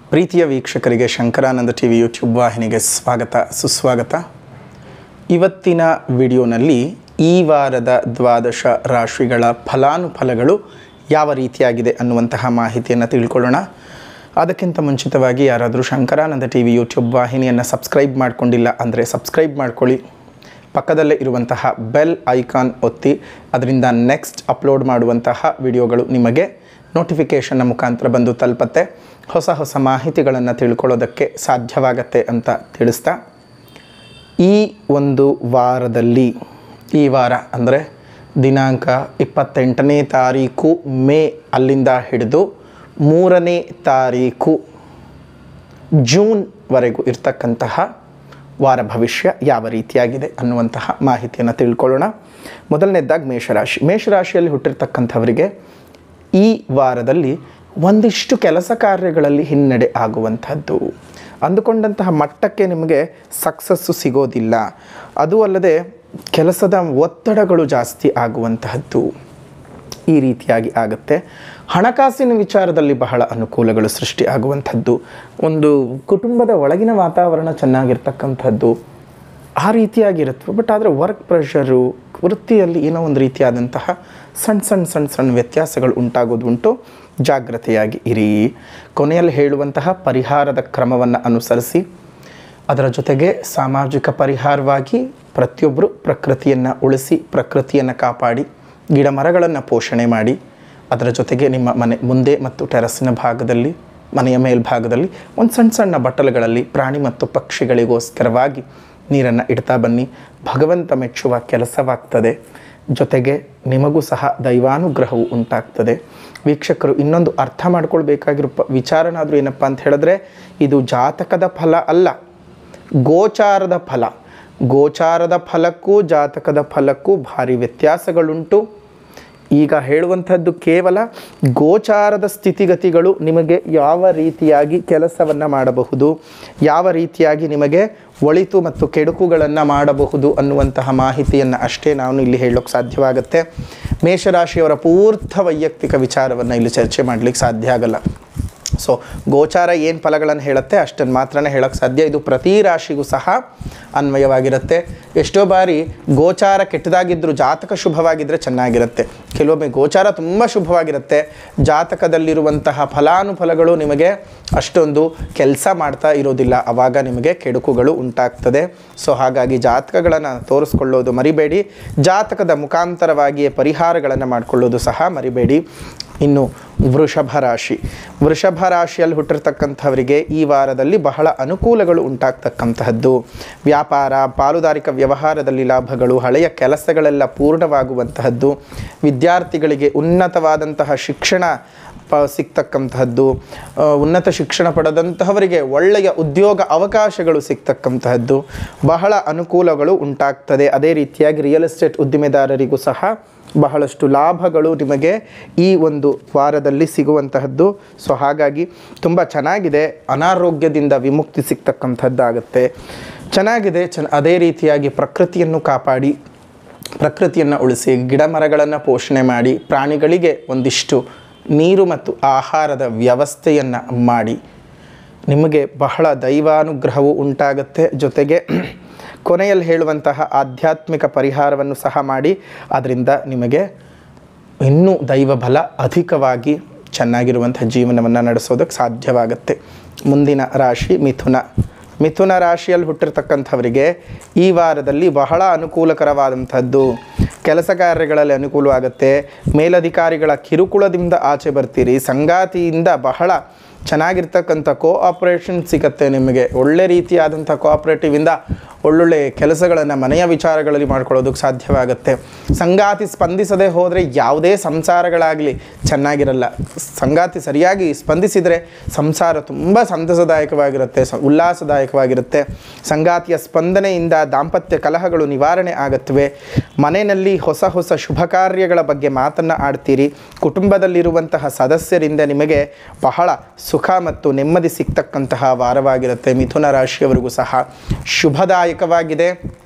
ಪ್ರೀತಿಯ ವೀಕ್ಷಕರಿಗೆ Shankaranand T V YouTube ವಾಹಿನಿಗೆ ಸ್ವಾಗತ ಸುಸ್ವಾಗತ ಇವತ್ತಿನ ವಿಡಿಯೋನಲ್ಲಿ ಈ ವಾರದ ದ್ವಾದಶ ರಾಶಿಗಳ ಫಲಾನುಫಲಗಳು ಯಾವ ರೀತಿಯಾಗಿದೆ ಅನ್ನುವಂತಹ ಮಾಹಿತಿಯನ್ನು ತಿಳ್ಕೊಳ್ಳೋಣ ಅದಕ್ಕಿಂತ ಮುಂಚಿತವಾಗಿ ಯಾರಾದರೂ ಶಂಕರಾನಂದ ಟಿ ವಿ ಯೂಟ್ಯೂಬ್ ವಾಹಿನಿಯನ್ನು ಸಬ್ಸ್ಕ್ರೈಬ್ ಮಾಡ್ಕೊಂಡಿಲ್ಲ ಅಂದರೆ ಸಬ್ಸ್ಕ್ರೈಬ್ ಮಾಡ್ಕೊಳ್ಳಿ ಪಕ್ಕದಲ್ಲೇ ಇರುವಂತಹ ಬೆಲ್ ಐಕಾನ್ ಒತ್ತಿ ಅದರಿಂದ ನೆಕ್ಸ್ಟ್ ಅಪ್ಲೋಡ್ ಮಾಡುವಂತಹ ವಿಡಿಯೋಗಳು ನಿಮಗೆ ನೋಟಿಫಿಕೇಷನ್ನ ಮುಖಾಂತರ ಬಂದು ತಲುಪತ್ತೆ ಹೊಸ ಹೊಸ ಮಾಹಿತಿಗಳನ್ನು ತಿಳ್ಕೊಳ್ಳೋದಕ್ಕೆ ಸಾಧ್ಯವಾಗತ್ತೆ ಅಂತ ತಿಳಿಸ್ತಾ ಈ ಒಂದು ವಾರದಲ್ಲಿ ಈ ವಾರ ಅಂದರೆ ದಿನಾಂಕ ಇಪ್ಪತ್ತೆಂಟನೇ ತಾರೀಕು ಮೇ ಅಲ್ಲಿಂದ ಹಿಡಿದು ಮೂರನೇ ತಾರೀಕು ಜೂನ್ವರೆಗೂ ಇರ್ತಕ್ಕಂತಹ ವಾರ ಭವಿಷ್ಯ ಯಾವ ರೀತಿಯಾಗಿದೆ ಅನ್ನುವಂತಹ ಮಾಹಿತಿಯನ್ನು ತಿಳ್ಕೊಳ್ಳೋಣ ಮೊದಲನೇದಾಗಿ ಮೇಷರಾಶಿ ಮೇಷರಾಶಿಯಲ್ಲಿ ಹುಟ್ಟಿರ್ತಕ್ಕಂಥವರಿಗೆ ಈ ವಾರದಲ್ಲಿ ಒಂದಿಷ್ಟು ಕೆಲಸ ಕಾರ್ಯಗಳಲ್ಲಿ ಹಿನ್ನಡೆ ಆಗುವಂಥದ್ದು ಅಂದುಕೊಂಡಂತಹ ಮಟ್ಟಕ್ಕೆ ನಿಮಗೆ ಸಕ್ಸಸ್ಸು ಸಿಗೋದಿಲ್ಲ ಅದು ಅಲ್ಲದೆ ಕೆಲಸದ ಒತ್ತಡಗಳು ಜಾಸ್ತಿ ಆಗುವಂತಹದ್ದು ಈ ರೀತಿಯಾಗಿ ಆಗುತ್ತೆ ಹಣಕಾಸಿನ ವಿಚಾರದಲ್ಲಿ ಬಹಳ ಅನುಕೂಲಗಳು ಸೃಷ್ಟಿ ಆಗುವಂಥದ್ದು ಒಂದು ಕುಟುಂಬದ ಒಳಗಿನ ವಾತಾವರಣ ಚೆನ್ನಾಗಿರ್ತಕ್ಕಂಥದ್ದು ಆ ರೀತಿಯಾಗಿರುತ್ತೆ ಬಟ್ ಆದರೆ ವರ್ಕ್ ಪ್ರೆಷರು ವೃತ್ತಿಯಲ್ಲಿ ಏನೋ ಒಂದು ರೀತಿಯಾದಂತಹ ಸಣ್ಣ ಸಣ್ಣ ಸಣ್ಣ ಸಣ್ಣ ವ್ಯತ್ಯಾಸಗಳು ಉಂಟಾಗೋದು ಉಂಟು ಜಾಗ್ರತೆಯಾಗಿ ಇರಿ ಕೊನೆಯಲ್ಲಿ ಹೇಳುವಂತಹ ಪರಿಹಾರದ ಕ್ರಮವನ್ನು ಅನುಸರಿಸಿ ಅದರ ಜೊತೆಗೆ ಸಾಮಾಜಿಕ ಪರಿಹಾರವಾಗಿ ಪ್ರತಿಯೊಬ್ಬರು ಪ್ರಕೃತಿಯನ್ನು ಉಳಿಸಿ ಪ್ರಕೃತಿಯನ್ನು ಕಾಪಾಡಿ ಗಿಡ ಮರಗಳನ್ನು ಪೋಷಣೆ ಮಾಡಿ ಅದರ ಜೊತೆಗೆ ನಿಮ್ಮ ಮನೆ ಮುಂದೆ ಮತ್ತು ಟೆರಸಿನ ಭಾಗದಲ್ಲಿ ಮನೆಯ ಮೇಲ್ಭಾಗದಲ್ಲಿ ಒಂದು ಸಣ್ಣ ಸಣ್ಣ ಬಟ್ಟಲುಗಳಲ್ಲಿ ಪ್ರಾಣಿ ಮತ್ತು ಪಕ್ಷಿಗಳಿಗೋಸ್ಕರವಾಗಿ ನೀರನ್ನು ಇಡ್ತಾ ಬನ್ನಿ ಭಗವಂತ ಮೆಚ್ಚುವ ಕೆಲಸವಾಗ್ತದೆ ಜೊತೆಗೆ ನಿಮಗೂ ಸಹ ದೈವಾನುಗ್ರಹವು ಉಂಟಾಗ್ತದೆ ವೀಕ್ಷಕರು ಇನ್ನೊಂದು ಅರ್ಥ ಮಾಡ್ಕೊಳ್ಬೇಕಾಗಿರೋ ಪ ವಿಚಾರನಾದರೂ ಏನಪ್ಪ ಅಂತ ಹೇಳಿದ್ರೆ ಇದು ಜಾತಕದ ಫಲ ಅಲ್ಲ ಗೋಚಾರದ ಫಲ ಗೋಚಾರದ ಫಲಕ್ಕೂ ಜಾತಕದ ಫಲಕ್ಕೂ ಭಾರಿ ವ್ಯತ್ಯಾಸಗಳುಂಟು ಈಗ ಹೇಳುವಂಥದ್ದು ಕೇವಲ ಗೋಚಾರದ ಸ್ಥಿತಿಗತಿಗಳು ನಿಮಗೆ ಯಾವ ರೀತಿಯಾಗಿ ಕೆಲಸವನ್ನು ಮಾಡಬಹುದು ಯಾವ ರೀತಿಯಾಗಿ ನಿಮಗೆ ಒಳಿತು ಮತ್ತು ಕೆಡುಕುಗಳನ್ನು ಮಾಡಬಹುದು ಅನ್ನುವಂತಹ ಮಾಹಿತಿಯನ್ನು ಅಷ್ಟೇ ನಾನು ಇಲ್ಲಿ ಹೇಳೋಕ್ಕೆ ಸಾಧ್ಯವಾಗುತ್ತೆ ಮೇಷರಾಶಿಯವರ ಪೂರ್ಥ ವೈಯಕ್ತಿಕ ವಿಚಾರವನ್ನು ಇಲ್ಲಿ ಚರ್ಚೆ ಮಾಡಲಿಕ್ಕೆ ಸಾಧ್ಯ ಆಗಲ್ಲ ಸೊ ಗೋಚಾರ ಏನು ಫಲಗಳನ್ನು ಹೇಳುತ್ತೆ ಅಷ್ಟನ್ನು ಮಾತ್ರನೇ ಹೇಳೋಕ್ಕೆ ಸಾಧ್ಯ ಇದು ಪ್ರತಿ ರಾಶಿಗೂ ಸಹ ಅನ್ವಯವಾಗಿರುತ್ತೆ ಎಷ್ಟೋ ಬಾರಿ ಗೋಚಾರ ಕೆಟ್ಟದಾಗಿದ್ದರೂ ಜಾತಕ ಶುಭವಾಗಿದ್ದರೆ ಚೆನ್ನಾಗಿರುತ್ತೆ ಕೆಲವೊಮ್ಮೆ ಗೋಚಾರ ತುಂಬ ಶುಭವಾಗಿರುತ್ತೆ ಜಾತಕದಲ್ಲಿರುವಂತಹ ಫಲಾನುಫಲಗಳು ನಿಮಗೆ ಅಷ್ಟೊಂದು ಕೆಲಸ ಮಾಡ್ತಾ ಇರೋದಿಲ್ಲ ಆವಾಗ ನಿಮಗೆ ಕೆಡುಕುಗಳು ಉಂಟಾಗ್ತದೆ ಸೊ ಹಾಗಾಗಿ ಜಾತಕಗಳನ್ನು ತೋರಿಸ್ಕೊಳ್ಳೋದು ಮರಿಬೇಡಿ ಜಾತಕದ ಮುಖಾಂತರವಾಗಿಯೇ ಪರಿಹಾರಗಳನ್ನು ಮಾಡಿಕೊಳ್ಳೋದು ಸಹ ಮರಿಬೇಡಿ ಇನ್ನು ವೃಷಭ ರಾಶಿ ವೃಷಭ ರಾಶಿಯಲ್ಲಿ ಹುಟ್ಟಿರ್ತಕ್ಕಂಥವರಿಗೆ ಈ ವಾರದಲ್ಲಿ ಬಹಳ ಅನುಕೂಲಗಳು ಉಂಟಾಗ್ತಕ್ಕಂತಹದ್ದು ವ್ಯಾಪಾರ ಪಾಲುದಾರಿಕ ವ್ಯವಹಾರದಲ್ಲಿ ಲಾಭಗಳು ಹಳೆಯ ಕೆಲಸಗಳೆಲ್ಲ ಪೂರ್ಣವಾಗುವಂತಹದ್ದು ವಿದ್ಯಾರ್ಥಿಗಳಿಗೆ ಉನ್ನತವಾದಂತಹ ಶಿಕ್ಷಣ ಪ ಸಿಗ್ತಕ್ಕಂತಹದ್ದು ಆ, ಉನ್ನತ ಶಿಕ್ಷಣ ಪಡೆದಂತಹವರಿಗೆ ಒಳ್ಳೆಯ ಉದ್ಯೋಗ ಅವಕಾಶಗಳು ಸಿಗ್ತಕ್ಕಂತಹದ್ದು ಬಹಳ ಅನುಕೂಲಗಳು ಉಂಟಾಗ್ತದೆ ಅದೇ ರೀತಿಯಾಗಿ ರಿಯಲ್ ಎಸ್ಟೇಟ್ ಉದ್ದಿಮೆದಾರರಿಗೂ ಸಹ ಬಹಳಷ್ಟು ಲಾಭಗಳು ನಿಮಗೆ ಈ ಒಂದು ವಾರದಲ್ಲಿ ಸಿಗುವಂತಹದ್ದು ಸೊ ಹಾಗಾಗಿ ತುಂಬ ಚೆನ್ನಾಗಿದೆ ಅನಾರೋಗ್ಯದಿಂದ ವಿಮುಕ್ತಿ ಸಿಗ್ತಕ್ಕಂಥದ್ದಾಗುತ್ತೆ ಚೆನ್ನಾಗಿದೆ ಚೆನ್ನ ಅದೇ ರೀತಿಯಾಗಿ ಪ್ರಕೃತಿಯನ್ನು ಕಾಪಾಡಿ ಪ್ರಕೃತಿಯನ್ನು ಉಳಿಸಿ ಗಿಡ ಮರಗಳನ್ನು ಪೋಷಣೆ ಮಾಡಿ ಪ್ರಾಣಿಗಳಿಗೆ ಒಂದಿಷ್ಟು ನೀರು ಮತ್ತು ಆಹಾರದ ವ್ಯವಸ್ಥೆಯನ್ನು ಮಾಡಿ ನಿಮಗೆ ಬಹಳ ದೈವಾನುಗ್ರಹವು ಉಂಟಾಗುತ್ತೆ ಜೊತೆಗೆ ಕೊನೆಯಲ್ಲಿ ಹೇಳುವಂತಹ ಆಧ್ಯಾತ್ಮಿಕ ಪರಿಹಾರವನ್ನು ಸಹ ಮಾಡಿ ಅದರಿಂದ ನಿಮಗೆ ಇನ್ನೂ ದೈವ ಬಲ ಅಧಿಕವಾಗಿ ಚೆನ್ನಾಗಿರುವಂಥ ಜೀವನವನ್ನು ನಡೆಸೋದಕ್ಕೆ ಸಾಧ್ಯವಾಗುತ್ತೆ ಮುಂದಿನ ರಾಶಿ ಮಿಥುನ ಮಿಥುನ ರಾಶಿಯಲ್ಲಿ ಹುಟ್ಟಿರ್ತಕ್ಕಂಥವರಿಗೆ ಈ ವಾರದಲ್ಲಿ ಬಹಳ ಅನುಕೂಲಕರವಾದಂಥದ್ದು ಕೆಲಸ ಕಾರ್ಯಗಳಲ್ಲಿ ಅನುಕೂಲವಾಗುತ್ತೆ ಮೇಲಧಿಕಾರಿಗಳ ಕಿರುಕುಳದಿಂದ ಆಚೆ ಬರ್ತೀರಿ ಸಂಗಾತಿಯಿಂದ ಬಹಳ ಚೆನ್ನಾಗಿರ್ತಕ್ಕಂಥ ಕೋಆಪ್ರೇಷನ್ ಸಿಗುತ್ತೆ ನಿಮಗೆ ಒಳ್ಳೆ ರೀತಿಯಾದಂಥ ಕೋಆಪ್ರೇಟಿವಿಂದ ಒಳ್ಳೊಳ್ಳೆ ಕೆಲಸಗಳನ್ನು ಮನೆಯ ವಿಚಾರಗಳಲ್ಲಿ ಮಾಡ್ಕೊಳ್ಳೋದಕ್ಕೆ ಸಾಧ್ಯವಾಗುತ್ತೆ ಸಂಗಾತಿ ಸ್ಪಂದಿಸದೆ ಹೋದರೆ ಯಾವುದೇ ಸಂಸಾರಗಳಾಗಲಿ ಚೆನ್ನಾಗಿರಲ್ಲ ಸಂಗಾತಿ ಸರಿಯಾಗಿ ಸ್ಪಂದಿಸಿದರೆ ಸಂಸಾರ ತುಂಬ ಸಂತಸದಾಯಕವಾಗಿರುತ್ತೆ ಸ ಉಲ್ಲಾಸದಾಯಕವಾಗಿರುತ್ತೆ ಸಂಗಾತಿಯ ಸ್ಪಂದನೆಯಿಂದ ದಾಂಪತ್ಯ ಕಲಹಗಳು ನಿವಾರಣೆ ಆಗುತ್ತವೆ ಮನೆಯಲ್ಲಿ ಹೊಸ ಹೊಸ ಶುಭ ಕಾರ್ಯಗಳ ಬಗ್ಗೆ ಮಾತನ್ನು ಆಡ್ತೀರಿ ಕುಟುಂಬದಲ್ಲಿರುವಂತಹ ಸದಸ್ಯರಿಂದ ನಿಮಗೆ ಬಹಳ ಸುಖ ಮತ್ತು ನೆಮ್ಮದಿ ಸಿಗ್ತಕ್ಕಂತಹ ವಾರವಾಗಿರುತ್ತೆ ಮಿಥುನ ರಾಶಿಯವರಿಗೂ ಸಹ ಶುಭದಾಯಕವಾಗಿದೆ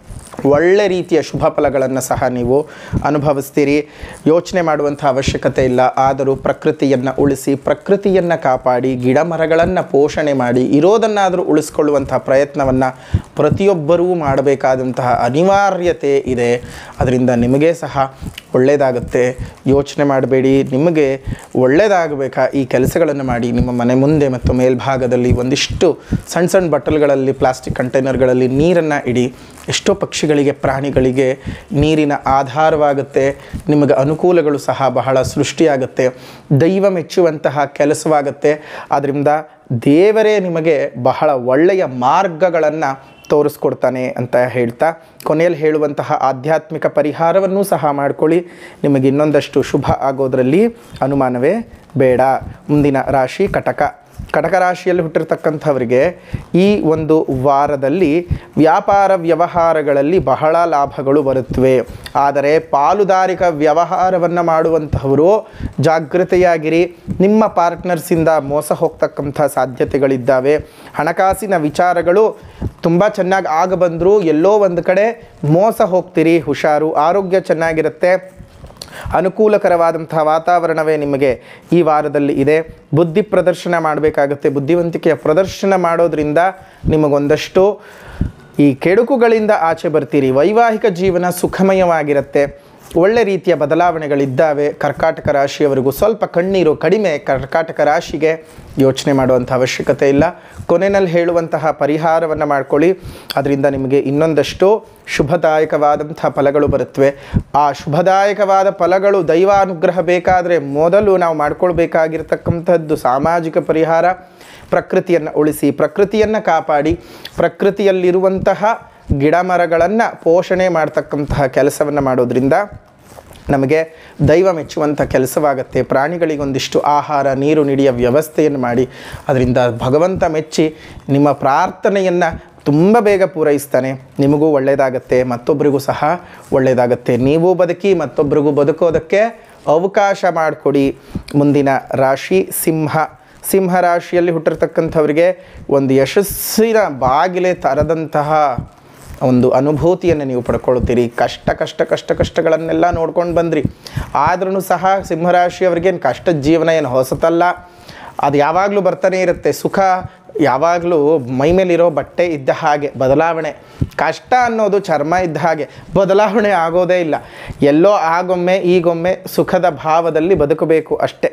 ಒಳ್ಳೆ ರೀತಿಯ ಶುಭ ಫಲಗಳನ್ನು ಸಹ ನೀವು ಅನುಭವಿಸ್ತೀರಿ ಯೋಚನೆ ಮಾಡುವಂಥ ಅವಶ್ಯಕತೆ ಇಲ್ಲ ಆದರೂ ಪ್ರಕೃತಿಯನ್ನು ಉಳಿಸಿ ಪ್ರಕೃತಿಯನ್ನು ಕಾಪಾಡಿ ಗಿಡ ಮರಗಳನ್ನು ಪೋಷಣೆ ಮಾಡಿ ಇರೋದನ್ನಾದರೂ ಉಳಿಸ್ಕೊಳ್ಳುವಂತಹ ಪ್ರಯತ್ನವನ್ನು ಪ್ರತಿಯೊಬ್ಬರೂ ಮಾಡಬೇಕಾದಂತಹ ಅನಿವಾರ್ಯತೆ ಇದೆ ಅದರಿಂದ ನಿಮಗೆ ಸಹ ಒಳ್ಳೆಯದಾಗುತ್ತೆ ಯೋಚನೆ ಮಾಡಬೇಡಿ ನಿಮಗೆ ಒಳ್ಳೆಯದಾಗಬೇಕಾ ಈ ಕೆಲಸಗಳನ್ನು ಮಾಡಿ ನಿಮ್ಮ ಮನೆ ಮುಂದೆ ಮತ್ತು ಮೇಲ್ಭಾಗದಲ್ಲಿ ಒಂದಿಷ್ಟು ಸಣ್ಣ ಸಣ್ಣ ಬಟ್ಟಲುಗಳಲ್ಲಿ ಪ್ಲಾಸ್ಟಿಕ್ ಕಂಟೈನರ್ಗಳಲ್ಲಿ ನೀರನ್ನು ಇಡಿ ಎಷ್ಟೋ ಪಕ್ಷಿಗಳಿಗೆ ಪ್ರಾಣಿಗಳಿಗೆ ನೀರಿನ ಆಧಾರವಾಗುತ್ತೆ ನಿಮಗೆ ಅನುಕೂಲಗಳು ಸಹ ಬಹಳ ಸೃಷ್ಟಿಯಾಗುತ್ತೆ ದೈವ ಮೆಚ್ಚುವಂತಹ ಕೆಲಸವಾಗುತ್ತೆ ಆದ್ದರಿಂದ ದೇವರೇ ನಿಮಗೆ ಬಹಳ ಒಳ್ಳೆಯ ಮಾರ್ಗಗಳನ್ನು ತೋರಿಸ್ಕೊಡ್ತಾನೆ ಅಂತ ಹೇಳ್ತಾ ಕೊನೆಯಲ್ಲಿ ಹೇಳುವಂತಹ ಆಧ್ಯಾತ್ಮಿಕ ಪರಿಹಾರವನ್ನು ಸಹ ಮಾಡ್ಕೊಳ್ಳಿ ನಿಮಗೆ ಇನ್ನೊಂದಷ್ಟು ಶುಭ ಆಗೋದರಲ್ಲಿ ಅನುಮಾನವೇ ಬೇಡ ಮುಂದಿನ ರಾಶಿ ಕಟಕ ಕಟಕ ರಾಶಿಯಲ್ಲಿ ಹುಟ್ಟಿರ್ತಕ್ಕಂಥವರಿಗೆ ಈ ಒಂದು ವಾರದಲ್ಲಿ ವ್ಯಾಪಾರ ವ್ಯವಹಾರಗಳಲ್ಲಿ ಬಹಳ ಲಾಭಗಳು ಬರುತ್ತವೆ ಆದರೆ ಪಾಲುದಾರಿಕ ವ್ಯವಹಾರವನ್ನು ಮಾಡುವಂತಹವರು ಜಾಗೃತೆಯಾಗಿರಿ ನಿಮ್ಮ ಪಾರ್ಟ್ನರ್ಸಿಂದ ಮೋಸ ಹೋಗ್ತಕ್ಕಂಥ ಸಾಧ್ಯತೆಗಳಿದ್ದಾವೆ ಹಣಕಾಸಿನ ವಿಚಾರಗಳು ತುಂಬ ಚೆನ್ನಾಗಿ ಆಗ ಬಂದರೂ ಎಲ್ಲೋ ಒಂದು ಕಡೆ ಮೋಸ ಹೋಗ್ತೀರಿ ಹುಷಾರು ಆರೋಗ್ಯ ಚೆನ್ನಾಗಿರುತ್ತೆ ಅನುಕೂಲಕರವಾದಂತಹ ವಾತಾವರಣವೇ ನಿಮಗೆ ಈ ವಾರದಲ್ಲಿ ಇದೆ ಬುದ್ಧಿ ಪ್ರದರ್ಶನ ಮಾಡಬೇಕಾಗುತ್ತೆ ಬುದ್ಧಿವಂತಿಕೆಯ ಪ್ರದರ್ಶನ ಮಾಡೋದ್ರಿಂದ ನಿಮಗೊಂದಷ್ಟು ಈ ಕೆಡುಕುಗಳಿಂದ ಆಚೆ ಬರ್ತೀರಿ ವೈವಾಹಿಕ ಜೀವನ ಸುಖಮಯವಾಗಿರುತ್ತೆ ಒಳ್ಳೆ ರೀತಿಯ ಬದಲಾವಣೆಗಳಿದ್ದಾವೆ ಕರ್ಕಾಟಕ ರಾಶಿಯವರಿಗೂ ಸ್ವಲ್ಪ ಕಣ್ಣೀರು ಕಡಿಮೆ ಕರ್ಕಾಟಕ ರಾಶಿಗೆ ಯೋಚನೆ ಮಾಡುವಂಥ ಅವಶ್ಯಕತೆ ಇಲ್ಲ ಕೊನೆಯಲ್ಲಿ ಹೇಳುವಂತಹ ಪರಿಹಾರವನ್ನು ಮಾಡ್ಕೊಳ್ಳಿ ಅದರಿಂದ ನಿಮಗೆ ಇನ್ನೊಂದಷ್ಟು ಶುಭದಾಯಕವಾದಂಥ ಫಲಗಳು ಬರುತ್ತವೆ ಆ ಶುಭದಾಯಕವಾದ ಫಲಗಳು ದೈವಾನುಗ್ರಹ ಬೇಕಾದರೆ ಮೊದಲು ನಾವು ಮಾಡ್ಕೊಳ್ಬೇಕಾಗಿರ್ತಕ್ಕಂಥದ್ದು ಸಾಮಾಜಿಕ ಪರಿಹಾರ ಪ್ರಕೃತಿಯನ್ನು ಉಳಿಸಿ ಪ್ರಕೃತಿಯನ್ನು ಕಾಪಾಡಿ ಪ್ರಕೃತಿಯಲ್ಲಿರುವಂತಹ ಗಿಡ ಮರಗಳನ್ನು ಪೋಷಣೆ ಮಾಡ್ತಕ್ಕಂತಹ ಕೆಲಸವನ್ನು ಮಾಡೋದ್ರಿಂದ ನಮಗೆ ದೈವ ಮೆಚ್ಚುವಂಥ ಕೆಲಸವಾಗುತ್ತೆ ಪ್ರಾಣಿಗಳಿಗೊಂದಿಷ್ಟು ಆಹಾರ ನೀರು ನೀಡಿಯ ವ್ಯವಸ್ಥೆಯನ್ನು ಮಾಡಿ ಅದರಿಂದ ಭಗವಂತ ಮೆಚ್ಚಿ ನಿಮ್ಮ ಪ್ರಾರ್ಥನೆಯನ್ನು ತುಂಬ ಬೇಗ ಪೂರೈಸ್ತಾನೆ ನಿಮಗೂ ಒಳ್ಳೆಯದಾಗತ್ತೆ ಮತ್ತೊಬ್ಬರಿಗೂ ಸಹ ಒಳ್ಳೆಯದಾಗತ್ತೆ ನೀವು ಬದುಕಿ ಮತ್ತೊಬ್ಬರಿಗೂ ಬದುಕೋದಕ್ಕೆ ಅವಕಾಶ ಮಾಡಿಕೊಡಿ ಮುಂದಿನ ರಾಶಿ ಸಿಂಹ ಸಿಂಹ ರಾಶಿಯಲ್ಲಿ ಹುಟ್ಟಿರ್ತಕ್ಕಂಥವ್ರಿಗೆ ಒಂದು ಯಶಸ್ಸಿನ ಬಾಗಿಲೆ ತರದಂತಹ ಒಂದು ಅನುಭೂತಿಯನ್ನು ನೀವು ಪಡ್ಕೊಳ್ತೀರಿ ಕಷ್ಟ ಕಷ್ಟ ಕಷ್ಟ ಕಷ್ಟಗಳನ್ನೆಲ್ಲ ನೋಡ್ಕೊಂಡು ಬಂದ್ರಿ ಆದ್ರೂ ಸಹ ಸಿಂಹರಾಶಿಯವರಿಗೇನು ಕಷ್ಟದ ಜೀವನ ಏನು ಹೊಸತಲ್ಲ ಅದು ಯಾವಾಗಲೂ ಬರ್ತಾನೆ ಇರುತ್ತೆ ಸುಖ ಯಾವಾಗಲೂ ಮೈ ಮೇಲಿರೋ ಬಟ್ಟೆ ಇದ್ದ ಹಾಗೆ ಬದಲಾವಣೆ ಕಷ್ಟ ಅನ್ನೋದು ಚರ್ಮ ಇದ್ದ ಹಾಗೆ ಬದಲಾವಣೆ ಆಗೋದೇ ಇಲ್ಲ ಎಲ್ಲೋ ಆಗೊಮ್ಮೆ ಈಗೊಮ್ಮೆ ಸುಖದ ಭಾವದಲ್ಲಿ ಬದುಕಬೇಕು ಅಷ್ಟೇ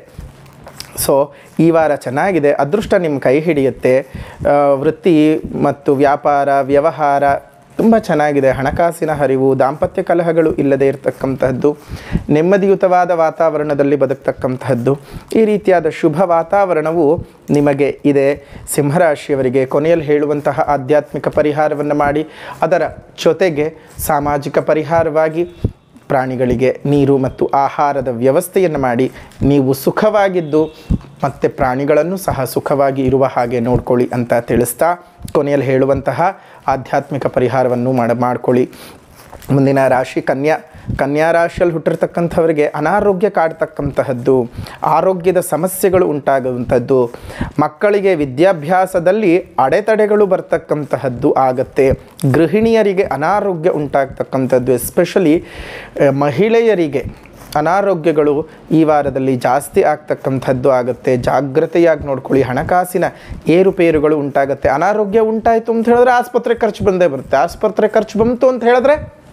ಸೊ ಈ ವಾರ ಚೆನ್ನಾಗಿದೆ ಅದೃಷ್ಟ ನಿಮ್ಮ ಕೈ ಹಿಡಿಯುತ್ತೆ ಆ, ವೃತ್ತಿ ಮತ್ತು ವ್ಯಾಪಾರ ವ್ಯವಹಾರ ತುಂಬ ಚೆನ್ನಾಗಿದೆ ಹಣಕಾಸಿನ ಹರಿವು ದಾಂಪತ್ಯ ಕಲಹಗಳು ಇಲ್ಲದೆ ಇರತಕ್ಕಂತಹದ್ದು ನೆಮ್ಮದಿಯುತವಾದ ವಾತಾವರಣದಲ್ಲಿ ಬದುಕ್ತಕ್ಕಂತಹದ್ದು ಈ ರೀತಿಯಾದ ಶುಭ ವಾತಾವರಣವು ನಿಮಗೆ ಇದೆ ಸಿಂಹರಾಶಿಯವರಿಗೆ ಕೊನೆಯಲ್ಲಿ ಹೇಳುವಂತಹ ಆಧ್ಯಾತ್ಮಿಕ ಪರಿಹಾರವನ್ನು ಮಾಡಿ ಅದರ ಜೊತೆಗೆ ಸಾಮಾಜಿಕ ಪರಿಹಾರವಾಗಿ ಪ್ರಾಣಿಗಳಿಗೆ ನೀರು ಮತ್ತು ಆಹಾರದ ವ್ಯವಸ್ಥೆಯನ್ನು ಮಾಡಿ ನೀವು ಸುಖವಾಗಿದ್ದು ಮತ್ತು ಪ್ರಾಣಿಗಳನ್ನು ಸಹ ಸುಖವಾಗಿ ಇರುವ ಹಾಗೆ ನೋಡ್ಕೊಳ್ಳಿ ಅಂತ ತಿಳಿಸ್ತಾ ಕೊನೆಯಲ್ಲಿ ಹೇಳುವಂತಹ ಆಧ್ಯಾತ್ಮಿಕ ಪರಿಹಾರವನ್ನು ಮಾಡ ಮಾಡ್ಕೊಳ್ಳಿ ಮುಂದಿನ ರಾಶಿ ಕನ್ಯಾ ಕನ್ಯಾ ರಾಶಿಯಲ್ಲಿ ಹುಟ್ಟಿರ್ತಕ್ಕಂಥವರಿಗೆ ಅನಾರೋಗ್ಯ ಕಾಡ್ತಕ್ಕಂತಹದ್ದು ಆರೋಗ್ಯದ ಸಮಸ್ಯೆಗಳು ಉಂಟಾಗುವಂಥದ್ದು ಮಕ್ಕಳಿಗೆ ವಿದ್ಯಾಭ್ಯಾಸದಲ್ಲಿ ಅಡೆತಡೆಗಳು ಬರ್ತಕ್ಕಂತಹದ್ದು ಆಗತ್ತೆ ಗೃಹಿಣಿಯರಿಗೆ ಅನಾರೋಗ್ಯ ಉಂಟಾಗ್ತಕ್ಕಂಥದ್ದು ಎಸ್ಪೆಷಲಿ ಮಹಿಳೆಯರಿಗೆ ಅನಾರೋಗ್ಯಗಳು ಈ ವಾರದಲ್ಲಿ ಜಾಸ್ತಿ ಆಗ್ತಕ್ಕಂಥದ್ದು ಆಗುತ್ತೆ ಜಾಗ್ರತೆಯಾಗಿ ನೋಡ್ಕೊಳ್ಳಿ ಹಣಕಾಸಿನ ಏರುಪೇರುಗಳು ಉಂಟಾಗುತ್ತೆ ಅನಾರೋಗ್ಯ ಉಂಟಾಯಿತು ಅಂತ ಹೇಳಿದ್ರೆ ಆಸ್ಪತ್ರೆ ಖರ್ಚು ಬಂದೇ ಬರುತ್ತೆ ಆಸ್ಪತ್ರೆ ಖರ್ಚು ಬಂತು ಅಂತ ಹೇಳಿದ್ರೆ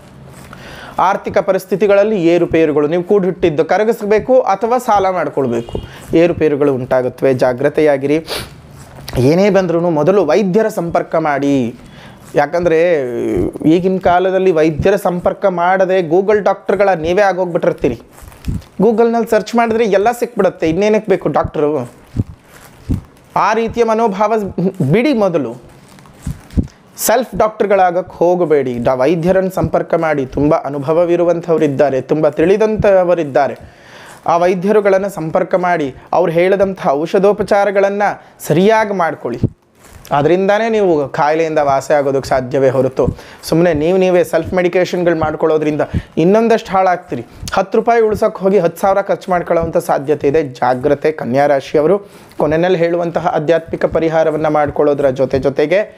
ಆರ್ಥಿಕ ಪರಿಸ್ಥಿತಿಗಳಲ್ಲಿ ಏರುಪೇರುಗಳು ನೀವು ಕೂಡಿಟ್ಟಿದ್ದು ಕರಗಿಸಬೇಕು ಅಥವಾ ಸಾಲ ಮಾಡಿಕೊಳ್ಬೇಕು ಏರುಪೇರುಗಳು ಉಂಟಾಗುತ್ತವೆ ಜಾಗ್ರತೆಯಾಗಿರಿ ಏನೇ ಬಂದ್ರೂ ಮೊದಲು ವೈದ್ಯರ ಸಂಪರ್ಕ ಮಾಡಿ ಯಾಕಂದರೆ ಈಗಿನ ಕಾಲದಲ್ಲಿ ವೈದ್ಯರ ಸಂಪರ್ಕ ಮಾಡದೆ ಗೂಗಲ್ ಡಾಕ್ಟರ್ಗಳ ನೀವೇ ಆಗೋಗ್ಬಿಟ್ಟಿರ್ತೀರಿ ಗೂಗಲ್ನಲ್ಲಿ ಸರ್ಚ್ ಮಾಡಿದ್ರೆ ಎಲ್ಲ ಸಿಕ್ಬಿಡುತ್ತೆ ಇನ್ನೇನಕ್ಕೆ ಬೇಕು ಡಾಕ್ಟ್ರು ಆ ರೀತಿಯ ಮನೋಭಾವ ಬಿಡಿ ಮೊದಲು ಸೆಲ್ಫ್ ಡಾಕ್ಟರ್ಗಳಾಗಕ್ಕೆ ಹೋಗಬೇಡಿ ಡ ವೈದ್ಯರನ್ನು ಸಂಪರ್ಕ ಮಾಡಿ ತುಂಬ ಅನುಭವವಿರುವಂಥವರಿದ್ದಾರೆ ತುಂಬ ತಿಳಿದಂಥವರಿದ್ದಾರೆ ಆ ವೈದ್ಯರುಗಳನ್ನು ಸಂಪರ್ಕ ಮಾಡಿ ಅವ್ರು ಹೇಳಿದಂಥ ಔಷಧೋಪಚಾರಗಳನ್ನು ಸರಿಯಾಗಿ ಮಾಡ್ಕೊಳ್ಳಿ ಅದರಿಂದನೇ ನೀವು ಕಾಯಿಲೆಯಿಂದ ವಾಸಿ ಆಗೋದಕ್ಕೆ ಸಾಧ್ಯವೇ ಹೊರತು ಸುಮ್ಮನೆ ನೀವು ನೀವೇ ಸೆಲ್ಫ್ ಮೆಡಿಕೇಷನ್ಗಳು ಮಾಡ್ಕೊಳ್ಳೋದ್ರಿಂದ ಇನ್ನೊಂದಷ್ಟು ಹಾಳಾಗ್ತೀರಿ ಹತ್ತು ರೂಪಾಯಿ ಉಳ್ಸೋಕ್ಕೆ ಹೋಗಿ ಹತ್ತು ಸಾವಿರ ಖರ್ಚು ಮಾಡ್ಕೊಳ್ಳೋವಂಥ ಸಾಧ್ಯತೆ ಇದೆ ಜಾಗ್ರತೆ ಕನ್ಯಾ ರಾಶಿಯವರು ಕೊನೆಯಲ್ಲಿ ಹೇಳುವಂತಹ ಆಧ್ಯಾತ್ಮಿಕ ಪರಿಹಾರವನ್ನು ಮಾಡ್ಕೊಳ್ಳೋದ್ರ ಜೊತೆ ಜೊತೆಗೆ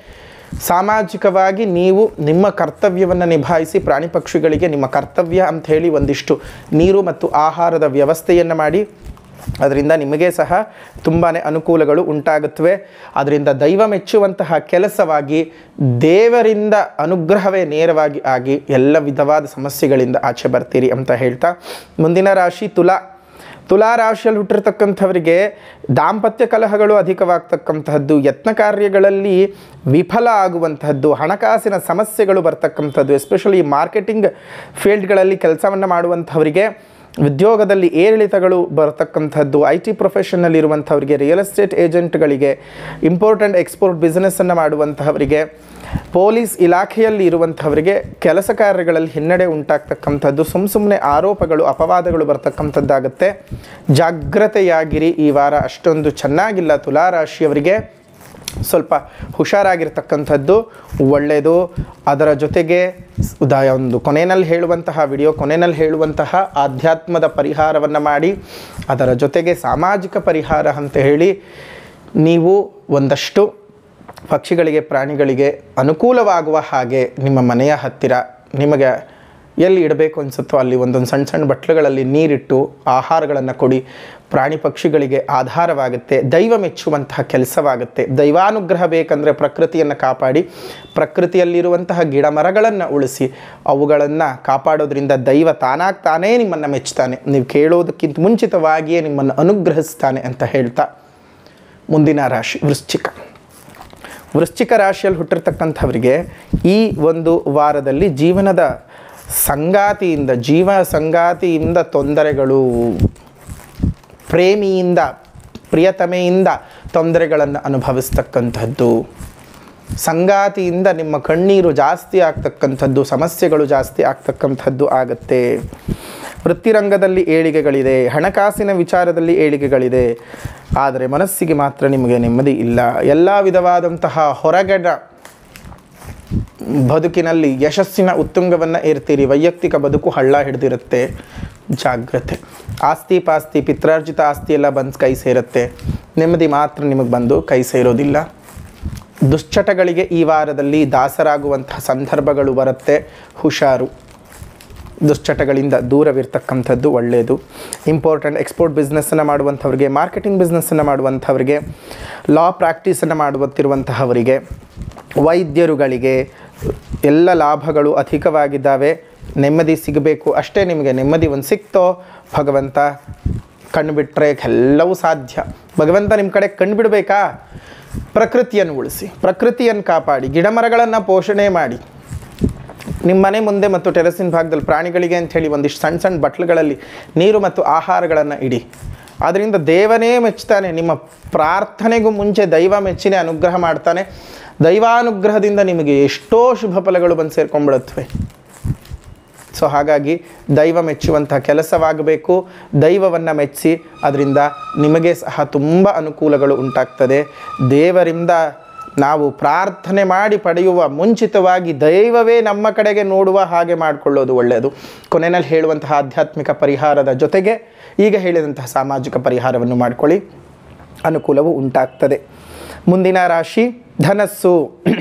ಸಾಮಾಜಿಕವಾಗಿ ನೀವು ನಿಮ್ಮ ಕರ್ತವ್ಯವನ್ನು ನಿಭಾಯಿಸಿ ಪ್ರಾಣಿ ಪಕ್ಷಿಗಳಿಗೆ ನಿಮ್ಮ ಕರ್ತವ್ಯ ಅಂತ ಹೇಳಿ ಒಂದಿಷ್ಟು ನೀರು ಮತ್ತು ಆಹಾರದ ವ್ಯವಸ್ಥೆಯನ್ನು ಮಾಡಿ ಅದರಿಂದ ನಿಮಗೆ ಸಹ ತುಂಬಾ ಅನುಕೂಲಗಳು ಉಂಟಾಗುತ್ತವೆ ಅದರಿಂದ ದೈವ ಮೆಚ್ಚುವಂತಹ ಕೆಲಸವಾಗಿ ದೇವರಿಂದ ಅನುಗ್ರಹವೇ ನೇರವಾಗಿ ಆಗಿ ಎಲ್ಲ ವಿಧವಾದ ಸಮಸ್ಯೆಗಳಿಂದ ಆಚೆ ಬರ್ತೀರಿ ಅಂತ ಹೇಳ್ತಾ ಮುಂದಿನ ರಾಶಿ ತುಲಾ ತುಲಾ ರಾಶಿಯಲ್ಲಿ ಹುಟ್ಟಿರ್ತಕ್ಕಂಥವರಿಗೆ ದಾಂಪತ್ಯ ಕಲಹಗಳು ಅಧಿಕವಾಗ್ತಕ್ಕಂತಹದ್ದು ಯತ್ನ ಕಾರ್ಯಗಳಲ್ಲಿ ವಿಫಲ ಆಗುವಂತಹದ್ದು ಹಣಕಾಸಿನ ಸಮಸ್ಯೆಗಳು ಬರ್ತಕ್ಕಂಥದ್ದು ಎಸ್ಪೆಷಲಿ ಮಾರ್ಕೆಟಿಂಗ್ ಫೀಲ್ಡ್ಗಳಲ್ಲಿ ಕೆಲಸವನ್ನು ಮಾಡುವಂಥವರಿಗೆ ಉದ್ಯೋಗದಲ್ಲಿ ಏರಿಳಿತಗಳು ಬರತಕ್ಕಂಥದ್ದು ಐ ಟಿ ಪ್ರೊಫೆಷನ್ನಲ್ಲಿರುವಂಥವರಿಗೆ ರಿಯಲ್ ಎಸ್ಟೇಟ್ ಏಜೆಂಟ್ಗಳಿಗೆ ಇಂಪೋರ್ಟ್ ಆ್ಯಂಡ್ ಎಕ್ಸ್ಪೋರ್ಟ್ ಬಿಸ್ನೆಸ್ಸನ್ನು ಮಾಡುವಂತಹವರಿಗೆ ಪೊಲೀಸ್ ಇಲಾಖೆಯಲ್ಲಿ ಇರುವಂಥವರಿಗೆ ಕೆಲಸ ಕಾರ್ಯಗಳಲ್ಲಿ ಹಿನ್ನಡೆ ಉಂಟಾಗ್ತಕ್ಕಂಥದ್ದು ಸುಮ್ಮ ಸುಮ್ಮನೆ ಆರೋಪಗಳು ಅಪವಾದಗಳು ಬರ್ತಕ್ಕಂಥದ್ದಾಗುತ್ತೆ ಜಾಗ್ರತೆಯಾಗಿರಿ ಈ ವಾರ ಅಷ್ಟೊಂದು ಚೆನ್ನಾಗಿಲ್ಲ ತುಲಾರಾಶಿಯವರಿಗೆ ಸ್ವಲ್ಪ ಹುಷಾರಾಗಿರ್ತಕ್ಕಂಥದ್ದು ಒಳ್ಳೆಯದು ಅದರ ಜೊತೆಗೆ ಉದಾ ಒಂದು ಕೊನೆಯಲ್ಲಿ ಹೇಳುವಂತಹ ವಿಡಿಯೋ ಕೊನೆಯಲ್ಲಿ ಹೇಳುವಂತಹ ಆಧ್ಯಾತ್ಮದ ಪರಿಹಾರವನ್ನು ಮಾಡಿ ಅದರ ಜೊತೆಗೆ ಸಾಮಾಜಿಕ ಪರಿಹಾರ ಅಂತ ಹೇಳಿ ನೀವು ಒಂದಷ್ಟು ಪಕ್ಷಿಗಳಿಗೆ ಪ್ರಾಣಿಗಳಿಗೆ ಅನುಕೂಲವಾಗುವ ಹಾಗೆ ನಿಮ್ಮ ಮನೆಯ ಹತ್ತಿರ ನಿಮಗೆ ಎಲ್ಲಿ ಇಡಬೇಕು ಅನಿಸುತ್ತೋ ಅಲ್ಲಿ ಒಂದೊಂದು ಸಣ್ಣ ಸಣ್ಣ ಬಟ್ಲುಗಳಲ್ಲಿ ನೀರಿಟ್ಟು ಆಹಾರಗಳನ್ನು ಕೊಡಿ ಪ್ರಾಣಿ ಪಕ್ಷಿಗಳಿಗೆ ಆಧಾರವಾಗುತ್ತೆ ದೈವ ಮೆಚ್ಚುವಂತಹ ಕೆಲಸವಾಗುತ್ತೆ ದೈವಾನುಗ್ರಹ ಬೇಕಂದರೆ ಪ್ರಕೃತಿಯನ್ನು ಕಾಪಾಡಿ ಪ್ರಕೃತಿಯಲ್ಲಿರುವಂತಹ ಗಿಡ ಮರಗಳನ್ನು ಉಳಿಸಿ ಅವುಗಳನ್ನು ಕಾಪಾಡೋದ್ರಿಂದ ದೈವ ತಾನಾಗಿ ತಾನೇ ನಿಮ್ಮನ್ನು ಮೆಚ್ತಾನೆ ನೀವು ಕೇಳೋದಕ್ಕಿಂತ ಮುಂಚಿತವಾಗಿಯೇ ನಿಮ್ಮನ್ನು ಅನುಗ್ರಹಿಸ್ತಾನೆ ಅಂತ ಹೇಳ್ತಾ ಮುಂದಿನ ರಾಶಿ ವೃಶ್ಚಿಕ ವೃಶ್ಚಿಕ ರಾಶಿಯಲ್ಲಿ ಹುಟ್ಟಿರ್ತಕ್ಕಂಥವರಿಗೆ ಈ ಒಂದು ವಾರದಲ್ಲಿ ಜೀವನದ ಸಂಗಾತಿಯಿಂದ ಜೀವ ಸಂಗಾತಿಯಿಂದ ತೊಂದರೆಗಳು ಪ್ರೇಮಿಯಿಂದ ಪ್ರಿಯತಮೆಯಿಂದ ತೊಂದರೆಗಳನ್ನು ಅನುಭವಿಸ್ತಕ್ಕಂಥದ್ದು ಸಂಗಾತಿಯಿಂದ ನಿಮ್ಮ ಕಣ್ಣೀರು ಜಾಸ್ತಿ ಆಗ್ತಕ್ಕಂಥದ್ದು ಸಮಸ್ಯೆಗಳು ಜಾಸ್ತಿ ಆಗ್ತಕ್ಕಂಥದ್ದು ಆಗುತ್ತೆ ವೃತ್ತಿರಂಗದಲ್ಲಿ ಏಳಿಗೆಗಳಿದೆ ಹಣಕಾಸಿನ ವಿಚಾರದಲ್ಲಿ ಏಳಿಗೆಗಳಿದೆ ಆದರೆ ಮನಸ್ಸಿಗೆ ಮಾತ್ರ ನಿಮಗೆ ನೆಮ್ಮದಿ ಇಲ್ಲ ಎಲ್ಲ ವಿಧವಾದಂತಹ ಹೊರಗಡ ಬದುಕಿನಲ್ಲಿ ಯಶಸ್ಸಿನ ಉತ್ತುಂಗವನ್ನು ಏರ್ತೀರಿ ವೈಯಕ್ತಿಕ ಬದುಕು ಹಳ್ಳ ಹಿಡಿದಿರುತ್ತೆ ಜಾಗ್ರತೆ ಆಸ್ತಿ ಪಾಸ್ತಿ ಪಿತ್ರಾರ್ಜಿತ ಆಸ್ತಿ ಎಲ್ಲ ಬಂದು ಕೈ ಸೇರುತ್ತೆ ನೆಮ್ಮದಿ ಮಾತ್ರ ನಿಮಗೆ ಬಂದು ಕೈ ಸೇರೋದಿಲ್ಲ ದುಶ್ಚಟಗಳಿಗೆ ಈ ವಾರದಲ್ಲಿ ದಾಸರಾಗುವಂತಹ ಸಂದರ್ಭಗಳು ಬರುತ್ತೆ ಹುಷಾರು ದುಶ್ಚಟಗಳಿಂದ ದೂರವಿರ್ತಕ್ಕಂಥದ್ದು ಒಳ್ಳೆಯದು ಇಂಪೋರ್ಟ್ ಆ್ಯಂಡ್ ಎಕ್ಸ್ಪೋರ್ಟ್ ಬಿಸ್ನೆಸ್ಸನ್ನು ಮಾಡುವಂಥವ್ರಿಗೆ ಮಾರ್ಕೆಟಿಂಗ್ ಬಿಸ್ನೆಸ್ಸನ್ನು ಮಾಡುವಂಥವ್ರಿಗೆ ಲಾ ಪ್ರಾಕ್ಟೀಸನ್ನು ಮಾಡುತ್ತಿರುವಂತಹವರಿಗೆ ವೈದ್ಯರುಗಳಿಗೆ ಎಲ್ಲ ಲಾಭಗಳು ಅಧಿಕವಾಗಿದ್ದಾವೆ ನೆಮ್ಮದಿ ಸಿಗಬೇಕು ಅಷ್ಟೇ ನಿಮಗೆ ನೆಮ್ಮದಿ ಒಂದು ಸಿಕ್ತೋ ಭಗವಂತ ಕಣ್ಣು ಬಿಟ್ಟರೆ ಎಲ್ಲವೂ ಸಾಧ್ಯ ಭಗವಂತ ನಿಮ್ಮ ಕಡೆ ಕಣ್ಣು ಬಿಡಬೇಕಾ ಪ್ರಕೃತಿಯನ್ನು ಉಳಿಸಿ ಪ್ರಕೃತಿಯನ್ನು ಕಾಪಾಡಿ ಗಿಡಮರಗಳನ್ನು ಪೋಷಣೆ ಮಾಡಿ ನಿಮ್ಮ ಮನೆ ಮುಂದೆ ಮತ್ತು ಟೆರೆಸಿನ ಭಾಗದಲ್ಲಿ ಪ್ರಾಣಿಗಳಿಗೆ ಅಂಥೇಳಿ ಒಂದಿಷ್ಟು ಸಣ್ಣ ಸಣ್ಣ ಬಟ್ಲುಗಳಲ್ಲಿ ನೀರು ಮತ್ತು ಆಹಾರಗಳನ್ನು ಇಡಿ ಅದರಿಂದ ದೇವನೇ ಮೆಚ್ತಾನೆ ನಿಮ್ಮ ಪ್ರಾರ್ಥನೆಗೂ ಮುಂಚೆ ದೈವ ಮೆಚ್ಚಿನೇ ಅನುಗ್ರಹ ಮಾಡ್ತಾನೆ ದೈವಾನುಗ್ರಹದಿಂದ ನಿಮಗೆ ಎಷ್ಟೋ ಶುಭ ಫಲಗಳು ಬಂದು ಸೇರ್ಕೊಂಡ್ಬಿಡುತ್ತವೆ ಸೊ ಹಾಗಾಗಿ ದೈವ ಮೆಚ್ಚುವಂಥ ಕೆಲಸವಾಗಬೇಕು ದೈವವನ್ನು ಮೆಚ್ಚಿಸಿ ಅದರಿಂದ ನಿಮಗೆ ಸಹ ತುಂಬ ಅನುಕೂಲಗಳು ಉಂಟಾಗ್ತದೆ ದೇವರಿಂದ ನಾವು ಪ್ರಾರ್ಥನೆ ಮಾಡಿ ಪಡೆಯುವ ಮುಂಚಿತವಾಗಿ ದೈವವೇ ನಮ್ಮ ಕಡೆಗೆ ನೋಡುವ ಹಾಗೆ ಮಾಡಿಕೊಳ್ಳೋದು ಒಳ್ಳೆಯದು ಕೊನೆಯಲ್ಲಿ ಹೇಳುವಂತಹ ಆಧ್ಯಾತ್ಮಿಕ ಪರಿಹಾರದ ಜೊತೆಗೆ ಈಗ ಹೇಳಿದಂತಹ ಸಾಮಾಜಿಕ ಪರಿಹಾರವನ್ನು ಮಾಡಿಕೊಳ್ಳಿ ಅನುಕೂಲವು ಉಂಟಾಗ್ತದೆ ಮುಂದಿನ ರಾಶಿ ಧನಸ್ಸು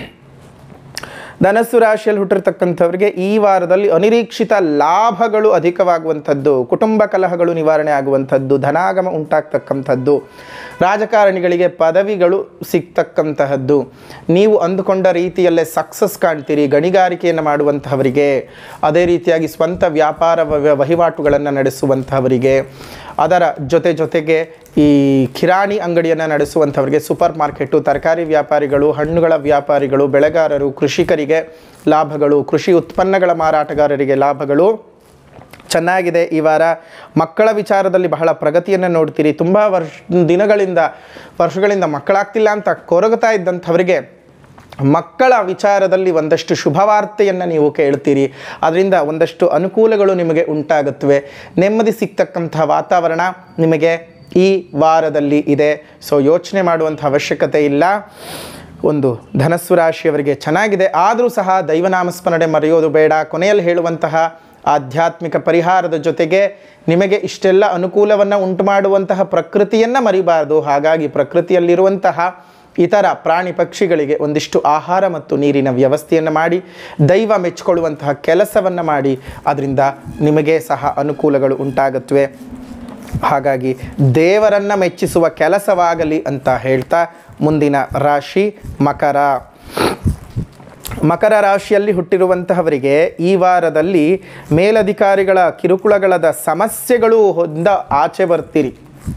ಧನಸ್ಸು ರಾಶಿಯಲ್ಲಿ ಹುಟ್ಟಿರ್ತಕ್ಕಂಥವ್ರಿಗೆ ಈ ವಾರದಲ್ಲಿ ಅನಿರೀಕ್ಷಿತ ಲಾಭಗಳು ಅಧಿಕವಾಗುವಂಥದ್ದು ಕುಟುಂಬ ಕಲಹಗಳು ನಿವಾರಣೆ ಆಗುವಂಥದ್ದು ಧನಾಗಮ ಉಂಟಾಗ್ತಕ್ಕಂಥದ್ದು ರಾಜಕಾರಣಿಗಳಿಗೆ ಪದವಿಗಳು ಸಿಗ್ತಕ್ಕಂತಹದ್ದು ನೀವು ಅಂದುಕೊಂಡ ರೀತಿಯಲ್ಲೇ ಸಕ್ಸಸ್ ಕಾಣ್ತೀರಿ ಗಣಿಗಾರಿಕೆಯನ್ನು ಮಾಡುವಂತಹವರಿಗೆ ಅದೇ ರೀತಿಯಾಗಿ ಸ್ವಂತ ವ್ಯಾಪಾರ ವ- ವಹಿವಾಟುಗಳನ್ನು ನಡೆಸುವಂತಹವರಿಗೆ ಅದರ ಜೊತೆ ಜೊತೆಗೆ ಈ ಕಿರಾಣಿ ಅಂಗಡಿಯನ್ನು ನಡೆಸುವಂಥವರಿಗೆ ಸೂಪರ್ ಮಾರ್ಕೆಟು ತರಕಾರಿ ವ್ಯಾಪಾರಿಗಳು ಹಣ್ಣುಗಳ ವ್ಯಾಪಾರಿಗಳು ಬೆಳೆಗಾರರು ಕೃಷಿಕರಿಗೆ ಲಾಭಗಳು ಕೃಷಿ ಉತ್ಪನ್ನಗಳ ಮಾರಾಟಗಾರರಿಗೆ ಲಾಭಗಳು ಚೆನ್ನಾಗಿದೆ ಈ ವಾರ ಮಕ್ಕಳ ವಿಚಾರದಲ್ಲಿ ಬಹಳ ಪ್ರಗತಿಯನ್ನು ನೋಡ್ತೀರಿ ತುಂಬ ವರ್ಷ ದಿನಗಳಿಂದ ವರ್ಷಗಳಿಂದ ಮಕ್ಕಳಾಗ್ತಿಲ್ಲ ಅಂತ ಕೊರಗುತ್ತಾ ಇದ್ದಂಥವರಿಗೆ ಮಕ್ಕಳ ವಿಚಾರದಲ್ಲಿ ಒಂದಷ್ಟು ಶುಭವಾರ್ತೆಯನ್ನು ನೀವು ಕೇಳ್ತೀರಿ ಅದರಿಂದ ಒಂದಷ್ಟು ಅನುಕೂಲಗಳು ನಿಮಗೆ ಉಂಟಾಗುತ್ತವೆ ನೆಮ್ಮದಿ ಸಿಗ್ತಕ್ಕಂತಹ ವಾತಾವರಣ ನಿಮಗೆ ಈ ವಾರದಲ್ಲಿ ಇದೆ ಸೊ ಯೋಚನೆ ಮಾಡುವಂಥ ಅವಶ್ಯಕತೆ ಇಲ್ಲ ಒಂದು ಧನಸ್ಸು ರಾಶಿಯವರಿಗೆ ಚೆನ್ನಾಗಿದೆ ಆದರೂ ಸಹ ದೈವನಾಮಸ್ಮರಣೆ ಮರೆಯೋದು ಬೇಡ ಕೊನೆಯಲ್ಲಿ ಹೇಳುವಂತಹ ಆಧ್ಯಾತ್ಮಿಕ ಪರಿಹಾರದ ಜೊತೆಗೆ ನಿಮಗೆ ಇಷ್ಟೆಲ್ಲ ಅನುಕೂಲವನ್ನು ಉಂಟು ಮಾಡುವಂತಹ ಪ್ರಕೃತಿಯನ್ನು ಮರಿಬಾರ್ದು ಹಾಗಾಗಿ ಪ್ರಕೃತಿಯಲ್ಲಿರುವಂತಹ ಇತರ ಪ್ರಾಣಿ ಪಕ್ಷಿಗಳಿಗೆ ಒಂದಿಷ್ಟು ಆಹಾರ ಮತ್ತು ನೀರಿನ ವ್ಯವಸ್ಥೆಯನ್ನು ಮಾಡಿ ದೈವ ಮೆಚ್ಚಿಕೊಳ್ಳುವಂತಹ ಕೆಲಸವನ್ನು ಮಾಡಿ ಅದರಿಂದ ನಿಮಗೆ ಸಹ ಅನುಕೂಲಗಳು ಉಂಟಾಗುತ್ತವೆ ಹಾಗಾಗಿ ದೇವರನ್ನು ಮೆಚ್ಚಿಸುವ ಕೆಲಸವಾಗಲಿ ಅಂತ ಹೇಳ್ತಾ ಮುಂದಿನ ರಾಶಿ ಮಕರ ಮಕರ ರಾಶಿಯಲ್ಲಿ ಹುಟ್ಟಿರುವಂತಹವರಿಗೆ ಈ ವಾರದಲ್ಲಿ ಮೇಲಧಿಕಾರಿಗಳ ಕಿರುಕುಳಗಳದ ಸಮಸ್ಯೆಗಳು ಹೊಂದ ಆಚೆ ಬರ್ತೀರಿ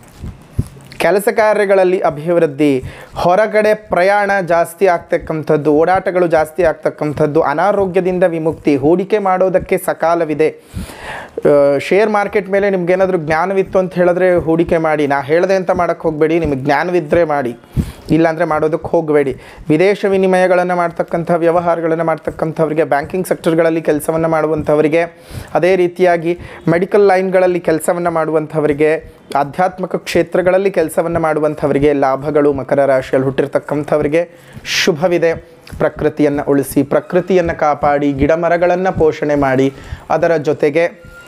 ಕೆಲಸ ಕಾರ್ಯಗಳಲ್ಲಿ ಅಭಿವೃದ್ಧಿ ಹೊರಗಡೆ ಪ್ರಯಾಣ ಜಾಸ್ತಿ ಆಗ್ತಕ್ಕಂಥದ್ದು ಓಡಾಟಗಳು ಜಾಸ್ತಿ ಆಗ್ತಕ್ಕಂಥದ್ದು ಅನಾರೋಗ್ಯದಿಂದ ವಿಮುಕ್ತಿ ಹೂಡಿಕೆ ಮಾಡೋದಕ್ಕೆ ಸಕಾಲವಿದೆ ಆ, ಶೇರ್ ಮಾರ್ಕೆಟ್ ಮೇಲೆ ನಿಮ್ಗೇನಾದರೂ ಜ್ಞಾನವಿತ್ತು ಅಂತ ಹೇಳಿದ್ರೆ ಹೂಡಿಕೆ ಮಾಡಿ ನಾ ಹೇಳ್ದೆ ಅಂತ ಮಾಡೋಕ್ಕೆ ಹೋಗಬೇಡಿ ನಿಮಗೆ ಜ್ಞಾನವಿದ್ದರೆ ಮಾಡಿ ಇಲ್ಲಾಂದರೆ ಮಾಡೋದಕ್ಕೆ ಹೋಗಬೇಡಿ ವಿದೇಶ ವಿನಿಮಯಗಳನ್ನು ಮಾಡ್ತಕ್ಕಂಥ ವ್ಯವಹಾರಗಳನ್ನು ಮಾಡ್ತಕ್ಕಂಥವ್ರಿಗೆ ಬ್ಯಾಂಕಿಂಗ್ ಸೆಕ್ಟರ್ಗಳಲ್ಲಿ ಕೆಲಸವನ್ನು ಮಾಡುವಂಥವರಿಗೆ ಅದೇ ರೀತಿಯಾಗಿ ಮೆಡಿಕಲ್ ಲೈನ್ಗಳಲ್ಲಿ ಕೆಲಸವನ್ನು ಮಾಡುವಂಥವರಿಗೆ ಆಧ್ಯಾತ್ಮಿಕ ಕ್ಷೇತ್ರಗಳಲ್ಲಿ ಕೆಲಸವನ್ನು ಮಾಡುವಂಥವರಿಗೆ ಲಾಭಗಳು ಮಕರ ರಾಶಿಯಲ್ಲಿ ಹುಟ್ಟಿರ್ತಕ್ಕಂಥವರಿಗೆ ಶುಭವಿದೆ ಪ್ರಕೃತಿಯನ್ನು ಉಳಿಸಿ ಪ್ರಕೃತಿಯನ್ನು ಕಾಪಾಡಿ ಗಿಡ ಮರಗಳನ್ನು ಪೋಷಣೆ ಮಾಡಿ ಅದರ ಜೊತೆಗೆ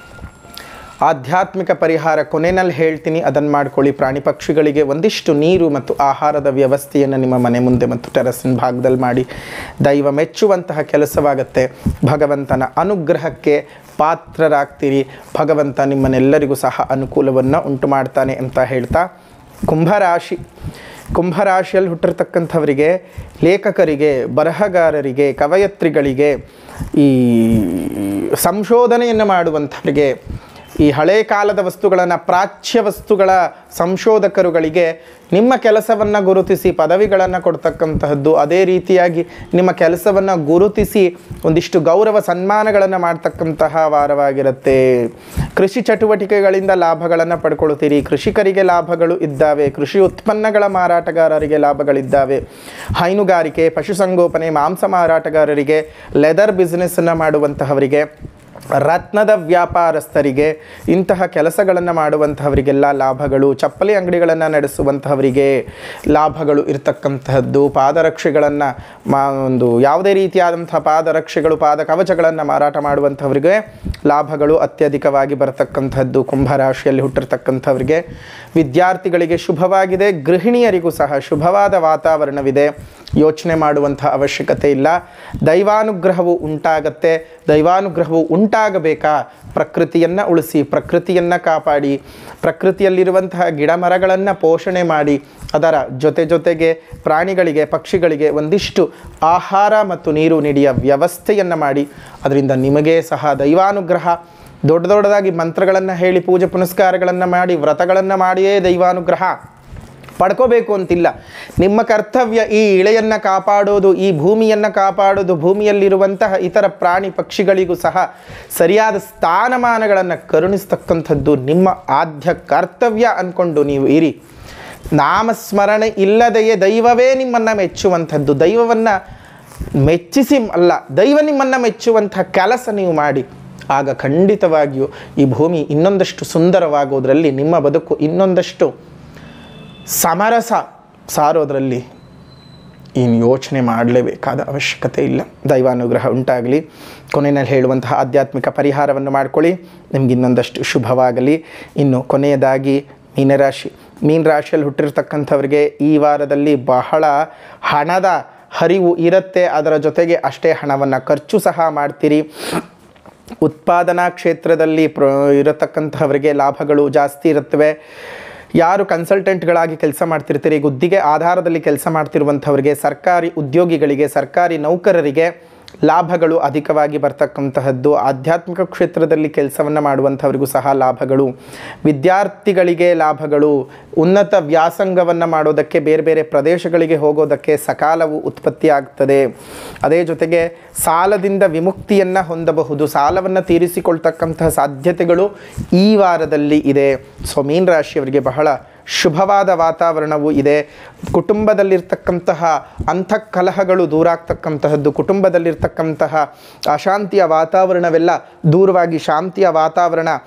ಆಧ್ಯಾತ್ಮಿಕ ಪರಿಹಾರ ಕೊನೆಯಲ್ಲಿ ಹೇಳ್ತೀನಿ ಅದನ್ನು ಮಾಡ್ಕೊಳ್ಳಿ ಪ್ರಾಣಿ ಪಕ್ಷಿಗಳಿಗೆ ಒಂದಿಷ್ಟು ನೀರು ಮತ್ತು ಆಹಾರದ ವ್ಯವಸ್ಥೆಯನ್ನು ನಿಮ್ಮ ಮನೆ ಮುಂದೆ ಮತ್ತು ಟೆರಸಿನ ಭಾಗದಲ್ಲಿ ಮಾಡಿ ದೈವ ಮೆಚ್ಚುವಂತಹ ಕೆಲಸವಾಗತ್ತೆ ಭಗವಂತನ ಅನುಗ್ರಹಕ್ಕೆ ಪಾತ್ರರಾಗ್ತೀರಿ ಭಗವಂತ ನಿಮ್ಮನ್ನೆಲ್ಲರಿಗೂ ಸಹ ಅನುಕೂಲವನ್ನು ಉಂಟು ಮಾಡ್ತಾನೆ ಅಂತ ಹೇಳ್ತಾ ಕುಂಭರಾಶಿ ಕುಂಭರಾಶಿಯಲ್ಲಿ ಹುಟ್ಟಿರ್ತಕ್ಕಂಥವರಿಗೆ ಲೇಖಕರಿಗೆ ಬರಹಗಾರರಿಗೆ ಕವಯತ್ರಿಗಳಿಗೆ ಈ ಸಂಶೋಧನೆಯನ್ನು ಮಾಡುವಂಥವರಿಗೆ ಈ ಹಳೆ ಕಾಲದ ವಸ್ತುಗಳನ್ನು ಪ್ರಾಚ್ಯ ವಸ್ತುಗಳ ಸಂಶೋಧಕರುಗಳಿಗೆ ನಿಮ್ಮ ಕೆಲಸವನ್ನು ಗುರುತಿಸಿ ಪದವಿಗಳನ್ನು ಕೊಡ್ತಕ್ಕಂತಹದ್ದು ಅದೇ ರೀತಿಯಾಗಿ ನಿಮ್ಮ ಕೆಲಸವನ್ನು ಗುರುತಿಸಿ ಒಂದಿಷ್ಟು ಗೌರವ ಸನ್ಮಾನಗಳನ್ನು ಮಾಡ್ತಕ್ಕಂತಹ ವಾರವಾಗಿರುತ್ತೆ ಕೃಷಿ ಚಟುವಟಿಕೆಗಳಿಂದ ಲಾಭಗಳನ್ನು ಪಡ್ಕೊಳ್ತೀರಿ ಕೃಷಿಕರಿಗೆ ಲಾಭಗಳು ಇದ್ದಾವೆ ಕೃಷಿ ಉತ್ಪನ್ನಗಳ ಮಾರಾಟಗಾರರಿಗೆ ಲಾಭಗಳಿದ್ದಾವೆ ಹೈನುಗಾರಿಕೆ ಪಶುಸಂಗೋಪನೆ ಮಾಂಸ ಮಾರಾಟಗಾರರಿಗೆ ಲೆದರ್ ಬಿಸ್ನೆಸ್ಸನ್ನು ಮಾಡುವಂತಹವರಿಗೆ ರತ್ನದ ವ್ಯಾಪಾರಸ್ಥರಿಗೆ ಇಂತಹ ಕೆಲಸಗಳನ್ನು ಮಾಡುವಂತಹವರಿಗೆಲ್ಲ ಲಾಭಗಳು ಚಪ್ಪಲಿ ಅಂಗಡಿಗಳನ್ನು ನಡೆಸುವಂತಹವರಿಗೆ ಲಾಭಗಳು ಇರತಕ್ಕಂತಹದ್ದು ಪಾದರಕ್ಷೆಗಳನ್ನು ಮಾ ಒಂದು ಯಾವುದೇ ರೀತಿಯಾದಂತಹ ಪಾದರಕ್ಷೆಗಳು ಪಾದ ಕವಚಗಳನ್ನು ಮಾರಾಟ ಮಾಡುವಂಥವರಿಗೆ ಲಾಭಗಳು ಅತ್ಯಧಿಕವಾಗಿ ಬರತಕ್ಕಂಥದ್ದು ಕುಂಭರಾಶಿಯಲ್ಲಿ ಹುಟ್ಟಿರ್ತಕ್ಕಂಥವರಿಗೆ ವಿದ್ಯಾರ್ಥಿಗಳಿಗೆ ಶುಭವಾಗಿದೆ ಗೃಹಿಣಿಯರಿಗೂ ಸಹ ಶುಭವಾದ ವಾತಾವರಣವಿದೆ ಯೋಚನೆ ಮಾಡುವಂಥ ಅವಶ್ಯಕತೆ ಇಲ್ಲ ದೈವಾನುಗ್ರಹವು ಉಂಟಾಗತ್ತೆ ದೈವಾನುಗ್ರಹವು ಉಂಟಾಗಬೇಕಾ ಪ್ರಕೃತಿಯನ್ನು ಉಳಿಸಿ ಪ್ರಕೃತಿಯನ್ನು ಕಾಪಾಡಿ ಪ್ರಕೃತಿಯಲ್ಲಿರುವಂತಹ ಗಿಡ ಮರಗಳನ್ನು ಪೋಷಣೆ ಮಾಡಿ ಅದರ ಜೊತೆ ಜೊತೆಗೆ ಪ್ರಾಣಿಗಳಿಗೆ ಪಕ್ಷಿಗಳಿಗೆ ಒಂದಿಷ್ಟು ಆಹಾರ ಮತ್ತು ನೀರು ನೀಡಿಯ ವ್ಯವಸ್ಥೆಯನ್ನು ಮಾಡಿ ಅದರಿಂದ ನಿಮಗೆ ಸಹ ದೈವಾನುಗ್ರಹ ದೊಡ್ಡ ದೊಡ್ಡದಾಗಿ ಮಂತ್ರಗಳನ್ನು ಹೇಳಿ ಪೂಜೆ ಪುನಸ್ಕಾರಗಳನ್ನು ಮಾಡಿ ವ್ರತಗಳನ್ನು ಮಾಡಿಯೇ ದೈವಾನುಗ್ರಹ ಪಡ್ಕೋಬೇಕು ಅಂತಿಲ್ಲ ನಿಮ್ಮ ಕರ್ತವ್ಯ ಈ ಇಳೆಯನ್ನು ಕಾಪಾಡೋದು ಈ ಭೂಮಿಯನ್ನು ಕಾಪಾಡೋದು ಭೂಮಿಯಲ್ಲಿರುವಂತಹ ಇತರ ಪ್ರಾಣಿ ಪಕ್ಷಿಗಳಿಗೂ ಸಹ ಸರಿಯಾದ ಸ್ಥಾನಮಾನಗಳನ್ನು ಕರುಣಿಸ್ತಕ್ಕಂಥದ್ದು ನಿಮ್ಮ ಆದ್ಯ ಕರ್ತವ್ಯ ಅಂದ್ಕೊಂಡು ನೀವು ಇರಿ ನಾಮಸ್ಮರಣೆ ಇಲ್ಲದೆಯೇ ದೈವವೇ ನಿಮ್ಮನ್ನು ಮೆಚ್ಚುವಂಥದ್ದು ದೈವವನ್ನು ಮೆಚ್ಚಿಸಿ ಅಲ್ಲ ದೈವ ನಿಮ್ಮನ್ನು ಮೆಚ್ಚುವಂಥ ಕೆಲಸ ನೀವು ಮಾಡಿ ಆಗ ಖಂಡಿತವಾಗಿಯೂ ಈ ಭೂಮಿ ಇನ್ನೊಂದಷ್ಟು ಸುಂದರವಾಗೋದ್ರಲ್ಲಿ ನಿಮ್ಮ ಬದುಕು ಇನ್ನೊಂದಷ್ಟು ಸಮರಸ ಸಾರೋದ್ರಲ್ಲಿ ಏನು ಯೋಚನೆ ಮಾಡಲೇಬೇಕಾದ ಅವಶ್ಯಕತೆ ಇಲ್ಲ ದೈವಾನುಗ್ರಹ ಉಂಟಾಗಲಿ ಕೊನೆಯಲ್ಲಿ ಹೇಳುವಂತಹ ಆಧ್ಯಾತ್ಮಿಕ ಪರಿಹಾರವನ್ನು ಮಾಡ್ಕೊಳ್ಳಿ ನಿಮ್ಗೆ ಇನ್ನೊಂದಷ್ಟು ಶುಭವಾಗಲಿ ಇನ್ನು ಕೊನೆಯದಾಗಿ ಮೀನರಾಶಿ ಮೀನ ರಾಶಿಯಲ್ಲಿ ಹುಟ್ಟಿರ್ತಕ್ಕಂಥವ್ರಿಗೆ ಈ ವಾರದಲ್ಲಿ ಬಹಳ ಹಣದ ಹರಿವು ಇರುತ್ತೆ ಅದರ ಜೊತೆಗೆ ಅಷ್ಟೇ ಹಣವನ್ನು ಖರ್ಚು ಸಹ ಮಾಡ್ತೀರಿ ಉತ್ಪಾದನಾ ಕ್ಷೇತ್ರದಲ್ಲಿ ಪ್ರ ಇರತಕ್ಕಂಥವರಿಗೆ ಲಾಭಗಳು ಜಾಸ್ತಿ ಇರುತ್ತವೆ ಯಾರು ಕನ್ಸಲ್ಟೆಂಟ್ಗಳಾಗಿ ಕೆಲಸ ಮಾಡ್ತಿರ್ತೀರಿ ಗುತ್ತಿಗೆ ಆಧಾರದಲ್ಲಿ ಕೆಲಸ ಮಾಡ್ತಿರುವಂಥವರಿಗೆ ಸರ್ಕಾರಿ ಉದ್ಯೋಗಿಗಳಿಗೆ ಸರ್ಕಾರಿ ನೌಕರರಿಗೆ ಲಾಭಗಳು ಅಧಿಕವಾಗಿ ಬರ್ತಕ್ಕಂತಹದ್ದು ಆಧ್ಯಾತ್ಮಿಕ ಕ್ಷೇತ್ರದಲ್ಲಿ ಕೆಲಸವನ್ನು ಮಾಡುವಂಥವರಿಗೂ ಸಹ ಲಾಭಗಳು ವಿದ್ಯಾರ್ಥಿಗಳಿಗೆ ಲಾಭಗಳು ಉನ್ನತ ವ್ಯಾಸಂಗವನ್ನು ಮಾಡೋದಕ್ಕೆ ಬೇರೆ ಬೇರೆ ಪ್ರದೇಶಗಳಿಗೆ ಹೋಗೋದಕ್ಕೆ ಸಕಾಲವು ಉತ್ಪತ್ತಿ ಆಗ್ತದೆ ಅದೇ ಜೊತೆಗೆ ಸಾಲದಿಂದ ವಿಮುಕ್ತಿಯನ್ನು ಹೊಂದಬಹುದು ಸಾಲವನ್ನು ತೀರಿಸಿಕೊಳ್ತಕ್ಕಂತಹ ಸಾಧ್ಯತೆಗಳು ಈ ವಾರದಲ್ಲಿ ಇದೆ ಸೊ ಮೀನ ರಾಶಿಯವರಿಗೆ ಬಹಳ ಶುಭವಾದ ವಾತಾವರಣವೂ ಇದೆ ಕುಟುಂಬದಲ್ಲಿರ್ತಕ್ಕಂತಹ ಅಂತಃಕಲಹಗಳು ದೂರ ಆಗ್ತಕ್ಕಂತಹದ್ದು ಕುಟುಂಬದಲ್ಲಿರ್ತಕ್ಕಂತಹ ಅಶಾಂತಿಯ ವಾತಾವರಣವೆಲ್ಲ ದೂರವಾಗಿ ಶಾಂತಿಯ ವಾತಾವರಣ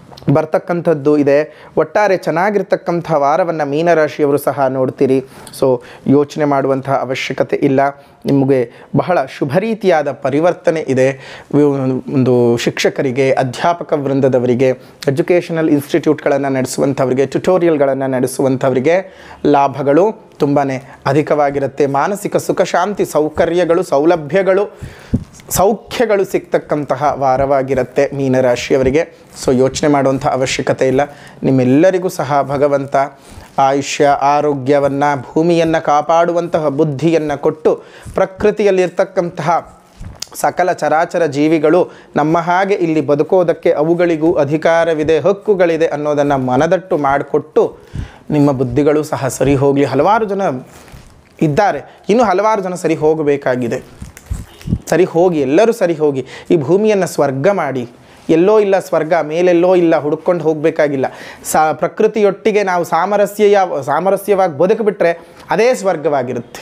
ಬರ್ತಕ್ಕಂಥದ್ದು ಇದೆ ಒಟ್ಟಾರೆ ಚೆನ್ನಾಗಿರ್ತಕ್ಕಂಥ ವಾರವನ್ನು ಮೀನರಾಶಿಯವರು ಸಹ ನೋಡ್ತೀರಿ ಸೊ ಯೋಚನೆ ಮಾಡುವಂತಹ ಅವಶ್ಯಕತೆ ಇಲ್ಲ ನಿಮಗೆ ಬಹಳ ಶುಭ ರೀತಿಯಾದ ಪರಿವರ್ತನೆ ಇದೆ ವಿ- ಒಂದು ಶಿಕ್ಷಕರಿಗೆ ಅಧ್ಯಾಪಕ ವೃಂದದವರಿಗೆ ಎಜುಕೇಷನಲ್ ಇನ್ಸ್ಟಿಟ್ಯೂಟ್ಗಳನ್ನು ನಡೆಸುವಂಥವರಿಗೆ ಟ್ಯುಟೋರಿಯಲ್ಗಳನ್ನು ನಡೆಸುವಂಥವರಿಗೆ ಲಾಭಗಳು ತುಂಬಾ ಅಧಿಕವಾಗಿರುತ್ತೆ ಮಾನಸಿಕ ಸುಖ ಶಾಂತಿ ಸೌಕರ್ಯಗಳು ಸೌಲಭ್ಯಗಳು ಸೌಖ್ಯಗಳು ಸಿಗ್ತಕ್ಕಂತಹ ವಾರವಾಗಿರುತ್ತೆ ಮೀನರಾಶಿಯವರಿಗೆ ಸೊ ಯೋಚನೆ ಮಾಡುವಂಥ ಅವಶ್ಯಕತೆ ಇಲ್ಲ ನಿಮ್ಮೆಲ್ಲರಿಗೂ ಸಹ ಭಗವಂತ ಆಯುಷ್ಯ ಆರೋಗ್ಯವನ್ನು ಭೂಮಿಯನ್ನು ಕಾಪಾಡುವಂತಹ ಬುದ್ಧಿಯನ್ನು ಕೊಟ್ಟು ಪ್ರಕೃತಿಯಲ್ಲಿರ್ತಕ್ಕಂತಹ ಸಕಲ ಚರಾಚರ ಜೀವಿಗಳು ನಮ್ಮ ಹಾಗೆ ಇಲ್ಲಿ ಬದುಕೋದಕ್ಕೆ ಅವುಗಳಿಗೂ ಅಧಿಕಾರವಿದೆ ಹಕ್ಕುಗಳಿದೆ ಅನ್ನೋದನ್ನು ಮನದಟ್ಟು ಮಾಡಿಕೊಟ್ಟು ನಿಮ್ಮ ಬುದ್ಧಿಗಳು ಸಹ ಸರಿ ಹೋಗಲಿ ಹಲವಾರು ಜನ ಇದ್ದಾರೆ ಇನ್ನು ಹಲವಾರು ಜನ ಸರಿ ಹೋಗಬೇಕಾಗಿದೆ ಸರಿ ಹೋಗಿ ಎಲ್ಲರೂ ಸರಿ ಹೋಗಿ ಈ ಭೂಮಿಯನ್ನು ಸ್ವರ್ಗ ಮಾಡಿ ಎಲ್ಲೋ ಇಲ್ಲ ಸ್ವರ್ಗ ಮೇಲೆಲ್ಲೋ ಇಲ್ಲ ಹುಡ್ಕೊಂಡು ಹೋಗಬೇಕಾಗಿಲ್ಲ ಸಾ ಪ್ರಕೃತಿಯೊಟ್ಟಿಗೆ ನಾವು ಸಾಮರಸ್ಯ ಸಾಮರಸ್ಯವಾಗಿ ಬದುಕಿಬಿಟ್ರೆ ಅದೇ ಸ್ವರ್ಗವಾಗಿರುತ್ತೆ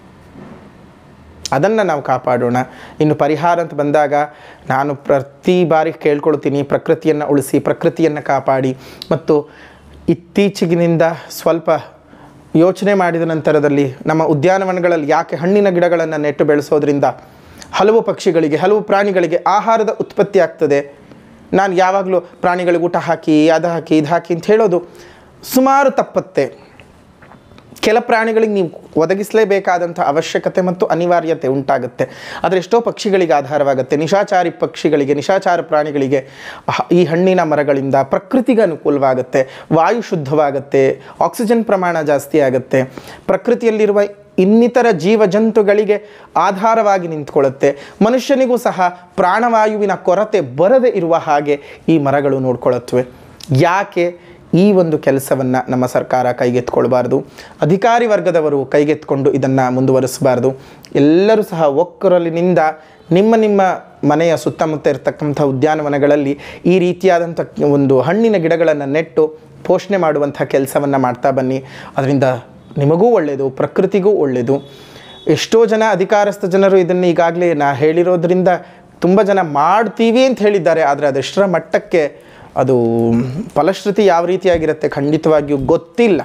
ಅದನ್ನು ನಾವು ಕಾಪಾಡೋಣ ಇನ್ನು ಪರಿಹಾರ ಅಂತ ಬಂದಾಗ ನಾನು ಪ್ರತಿ ಬಾರಿ ಕೇಳ್ಕೊಳ್ತೀನಿ ಪ್ರಕೃತಿಯನ್ನು ಉಳಿಸಿ ಪ್ರಕೃತಿಯನ್ನು ಕಾಪಾಡಿ ಮತ್ತು ಇತ್ತೀಚೆಗಿನಿಂದ ಸ್ವಲ್ಪ ಯೋಚನೆ ಮಾಡಿದ ನಂತರದಲ್ಲಿ ನಮ್ಮ ಉದ್ಯಾನವನಗಳಲ್ಲಿ ಯಾಕೆ ಹಣ್ಣಿನ ಗಿಡಗಳನ್ನು ನೆಟ್ಟು ಬೆಳೆಸೋದ್ರಿಂದ ಹಲವು ಪಕ್ಷಿಗಳಿಗೆ ಹಲವು ಪ್ರಾಣಿಗಳಿಗೆ ಆಹಾರದ ಉತ್ಪತ್ತಿ ಆಗ್ತದೆ ನಾನು ಯಾವಾಗಲೂ ಪ್ರಾಣಿಗಳಿಗೆ ಊಟ ಹಾಕಿ ಅದು ಹಾಕಿ ಇದು ಹಾಕಿ ಅಂತ ಹೇಳೋದು ಸುಮಾರು ತಪ್ಪತ್ತೆ ಕೆಲ ಪ್ರಾಣಿಗಳಿಗೆ ನೀವು ಒದಗಿಸಲೇಬೇಕಾದಂಥ ಅವಶ್ಯಕತೆ ಮತ್ತು ಅನಿವಾರ್ಯತೆ ಉಂಟಾಗುತ್ತೆ ಆದರೆ ಎಷ್ಟೋ ಪಕ್ಷಿಗಳಿಗೆ ಆಧಾರವಾಗುತ್ತೆ ನಿಶಾಚಾರಿ ಪಕ್ಷಿಗಳಿಗೆ ನಿಶಾಚಾರ ಪ್ರಾಣಿಗಳಿಗೆ ಹ- ಈ ಹಣ್ಣಿನ ಮರಗಳಿಂದ ಪ್ರಕೃತಿಗೆ ಅನುಕೂಲವಾಗುತ್ತೆ ವಾಯು ಶುದ್ಧವಾಗುತ್ತೆ ಆಕ್ಸಿಜನ್ ಪ್ರಮಾಣ ಜಾಸ್ತಿ ಆಗುತ್ತೆ ಪ್ರಕೃತಿಯಲ್ಲಿರುವ ಇನ್ನಿತರ ಜೀವಜಂತುಗಳಿಗೆ ಆಧಾರವಾಗಿ ನಿಂತ್ಕೊಳ್ಳುತ್ತೆ ಮನುಷ್ಯನಿಗೂ ಸಹ ಪ್ರಾಣವಾಯುವಿನ ಕೊರತೆ ಬರದೇ ಇರುವ ಹಾಗೆ ಈ ಮರಗಳು ನೋಡ್ಕೊಳ್ಳುತ್ತವೆ ಯಾಕೆ ಈ ಒಂದು ಕೆಲಸವನ್ನು ನಮ್ಮ ಸರ್ಕಾರ ಕೈಗೆತ್ಕೊಳ್ಬಾರ್ದು ಅಧಿಕಾರಿ ವರ್ಗದವರು ಕೈಗೆತ್ಕೊಂಡು ಇದನ್ನು ಮುಂದುವರಿಸಬಾರ್ದು ಎಲ್ಲರೂ ಸಹ ಒಕ್ಕರಲಿನಿಂದ ನಿಮ್ಮ ನಿಮ್ಮ ಮನೆಯ ಸುತ್ತಮುತ್ತ ಇರತಕ್ಕಂಥ ಉದ್ಯಾನವನಗಳಲ್ಲಿ ಈ ರೀತಿಯಾದಂಥ ಒಂದು ಹಣ್ಣಿನ ಗಿಡಗಳನ್ನು ನೆಟ್ಟು ಪೋಷಣೆ ಮಾಡುವಂಥ ಕೆಲಸವನ್ನು ಮಾಡ್ತಾ ಬನ್ನಿ ಅದರಿಂದ ನಿಮಗೂ ಒಳ್ಳೆಯದು ಪ್ರಕೃತಿಗೂ ಒಳ್ಳೆಯದು ಎಷ್ಟೋ ಜನ ಅಧಿಕಾರಸ್ಥ ಜನರು ಇದನ್ನು ಈಗಾಗಲೇ ನಾ ಹೇಳಿರೋದ್ರಿಂದ ತುಂಬ ಜನ ಮಾಡ್ತೀವಿ ಅಂತ ಹೇಳಿದ್ದಾರೆ ಆದರೆ ಅದೆಷ್ಟರ ಮಟ್ಟಕ್ಕೆ ಅದು ಫಲಶ್ರುತಿ ಯಾವ ರೀತಿಯಾಗಿರುತ್ತೆ ಖಂಡಿತವಾಗಿಯೂ ಗೊತ್ತಿಲ್ಲ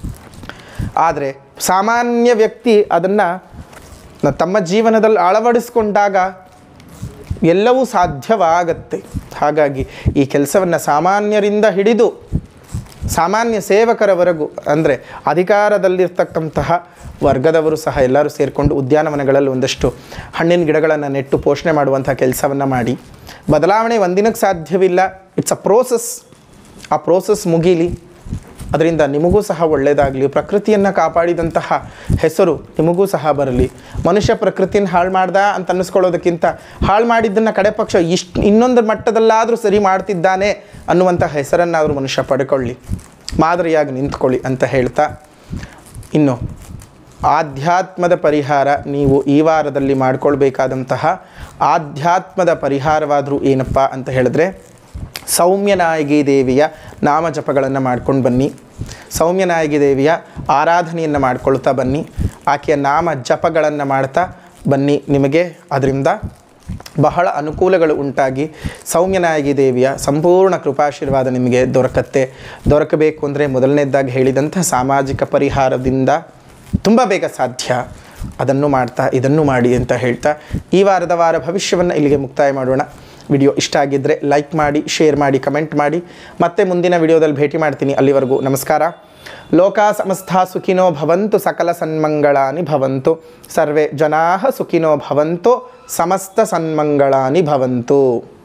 ಆದರೆ ಸಾಮಾನ್ಯ ವ್ಯಕ್ತಿ ಅದನ್ನು ತಮ್ಮ ಜೀವನದಲ್ಲಿ ಅಳವಡಿಸ್ಕೊಂಡಾಗ ಎಲ್ಲವೂ ಸಾಧ್ಯವಾಗತ್ತೆ ಹಾಗಾಗಿ ಈ ಕೆಲಸವನ್ನು ಸಾಮಾನ್ಯರಿಂದ ಹಿಡಿದು ಸಾಮಾನ್ಯ ಸೇವಕರವರೆಗೂ ಅಂದರೆ ಅಧಿಕಾರದಲ್ಲಿರ್ತಕ್ಕಂತಹ ವರ್ಗದವರು ಸಹ ಎಲ್ಲರೂ ಸೇರಿಕೊಂಡು ಉದ್ಯಾನವನಗಳಲ್ಲಿ ಒಂದಷ್ಟು ಹಣ್ಣಿನ ಗಿಡಗಳನ್ನು ನೆಟ್ಟು ಪೋಷಣೆ ಮಾಡುವಂಥ ಕೆಲಸವನ್ನು ಮಾಡಿ ಬದಲಾವಣೆ ಒಂದಿನಕ್ಕೆ ಸಾಧ್ಯವಿಲ್ಲ ಇಟ್ಸ್ ಅ ಪ್ರೋಸೆಸ್ ಆ ಪ್ರೋಸೆಸ್ ಮುಗೀಲಿ ಅದರಿಂದ ನಿಮಗೂ ಸಹ ಒಳ್ಳೆಯದಾಗಲಿ ಪ್ರಕೃತಿಯನ್ನು ಕಾಪಾಡಿದಂತಹ ಹೆಸರು ನಿಮಗೂ ಸಹ ಬರಲಿ ಮನುಷ್ಯ ಪ್ರಕೃತಿಯನ್ನು ಹಾಳು ಮಾಡ್ದ ಅಂತ ಅನ್ನಿಸ್ಕೊಳ್ಳೋದಕ್ಕಿಂತ ಹಾಳು ಮಾಡಿದ್ದನ್ನು ಕಡೆ ಪಕ್ಷ ಇಷ್ಟು ಇನ್ನೊಂದು ಮಟ್ಟದಲ್ಲಾದರೂ ಸರಿ ಮಾಡ್ತಿದ್ದಾನೆ ಅನ್ನುವಂಥ ಹೆಸರನ್ನಾದರೂ ಮನುಷ್ಯ ಪಡ್ಕೊಳ್ಳಿ ಮಾದರಿಯಾಗಿ ನಿಂತ್ಕೊಳ್ಳಿ ಅಂತ ಹೇಳ್ತಾ ಇನ್ನು ಆಧ್ಯಾತ್ಮದ ಪರಿಹಾರ ನೀವು ಈ ವಾರದಲ್ಲಿ ಮಾಡ್ಕೊಳ್ಬೇಕಾದಂತಹ ಆಧ್ಯಾತ್ಮದ ಪರಿಹಾರವಾದರೂ ಏನಪ್ಪ ಅಂತ ಹೇಳಿದ್ರೆ ಸೌಮ್ಯನಾಯಗಿ ದೇವಿಯ ನಾಮ ಜಪಗಳನ್ನು ಮಾಡ್ಕೊಂಡು ಬನ್ನಿ ಸೌಮ್ಯನಾಯಗಿ ದೇವಿಯ ಆರಾಧನೆಯನ್ನು ಮಾಡ್ಕೊಳ್ತಾ ಬನ್ನಿ ಆಕೆಯ ನಾಮ ಜಪಗಳನ್ನು ಮಾಡ್ತಾ ಬನ್ನಿ ನಿಮಗೆ ಅದರಿಂದ ಬಹಳ ಅನುಕೂಲಗಳು ಉಂಟಾಗಿ ಸೌಮ್ಯನಾಯಗಿ ದೇವಿಯ ಸಂಪೂರ್ಣ ಕೃಪಾಶೀರ್ವಾದ ನಿಮಗೆ ದೊರಕತ್ತೆ ದೊರಕಬೇಕು ಅಂದರೆ ಮೊದಲನೇದಾಗಿ ಹೇಳಿದಂಥ ಸಾಮಾಜಿಕ ಪರಿಹಾರದಿಂದ ತುಂಬ ಬೇಗ ಸಾಧ್ಯ ಅದನ್ನು ಮಾಡ್ತಾ ಇದನ್ನು ಮಾಡಿ ಅಂತ ಹೇಳ್ತಾ ಈ ವಾರದ ವಾರ ಭವಿಷ್ಯವನ್ನು ಇಲ್ಲಿಗೆ ಮುಕ್ತಾಯ ಮಾಡೋಣ ವಿಡಿಯೋ ಇಷ್ಟ ಆಗಿದ್ದರೆ ಲೈಕ್ ಮಾಡಿ ಶೇರ್ ಮಾಡಿ ಕಮೆಂಟ್ ಮಾಡಿ ಮತ್ತೆ ಮುಂದಿನ ವಿಡಿಯೋದಲ್ಲಿ ಭೇಟಿ ಮಾಡ್ತೀನಿ ಅಲ್ಲಿವರೆಗೂ ನಮಸ್ಕಾರ ಲೋಕ ಸಮಸ್ತ ಸುಖಿನೋ ಭವಂತು ಸಕಲ ಸನ್ಮಂಗಳಾನಿ ಭವಂತು ಸರ್ವೇ ಜನಾ ಸುಖಿನೋ ಭವಂತು ಸಮಸ್ತ ಸನ್ಮಂಗಳಾನಿ ಭವಂತು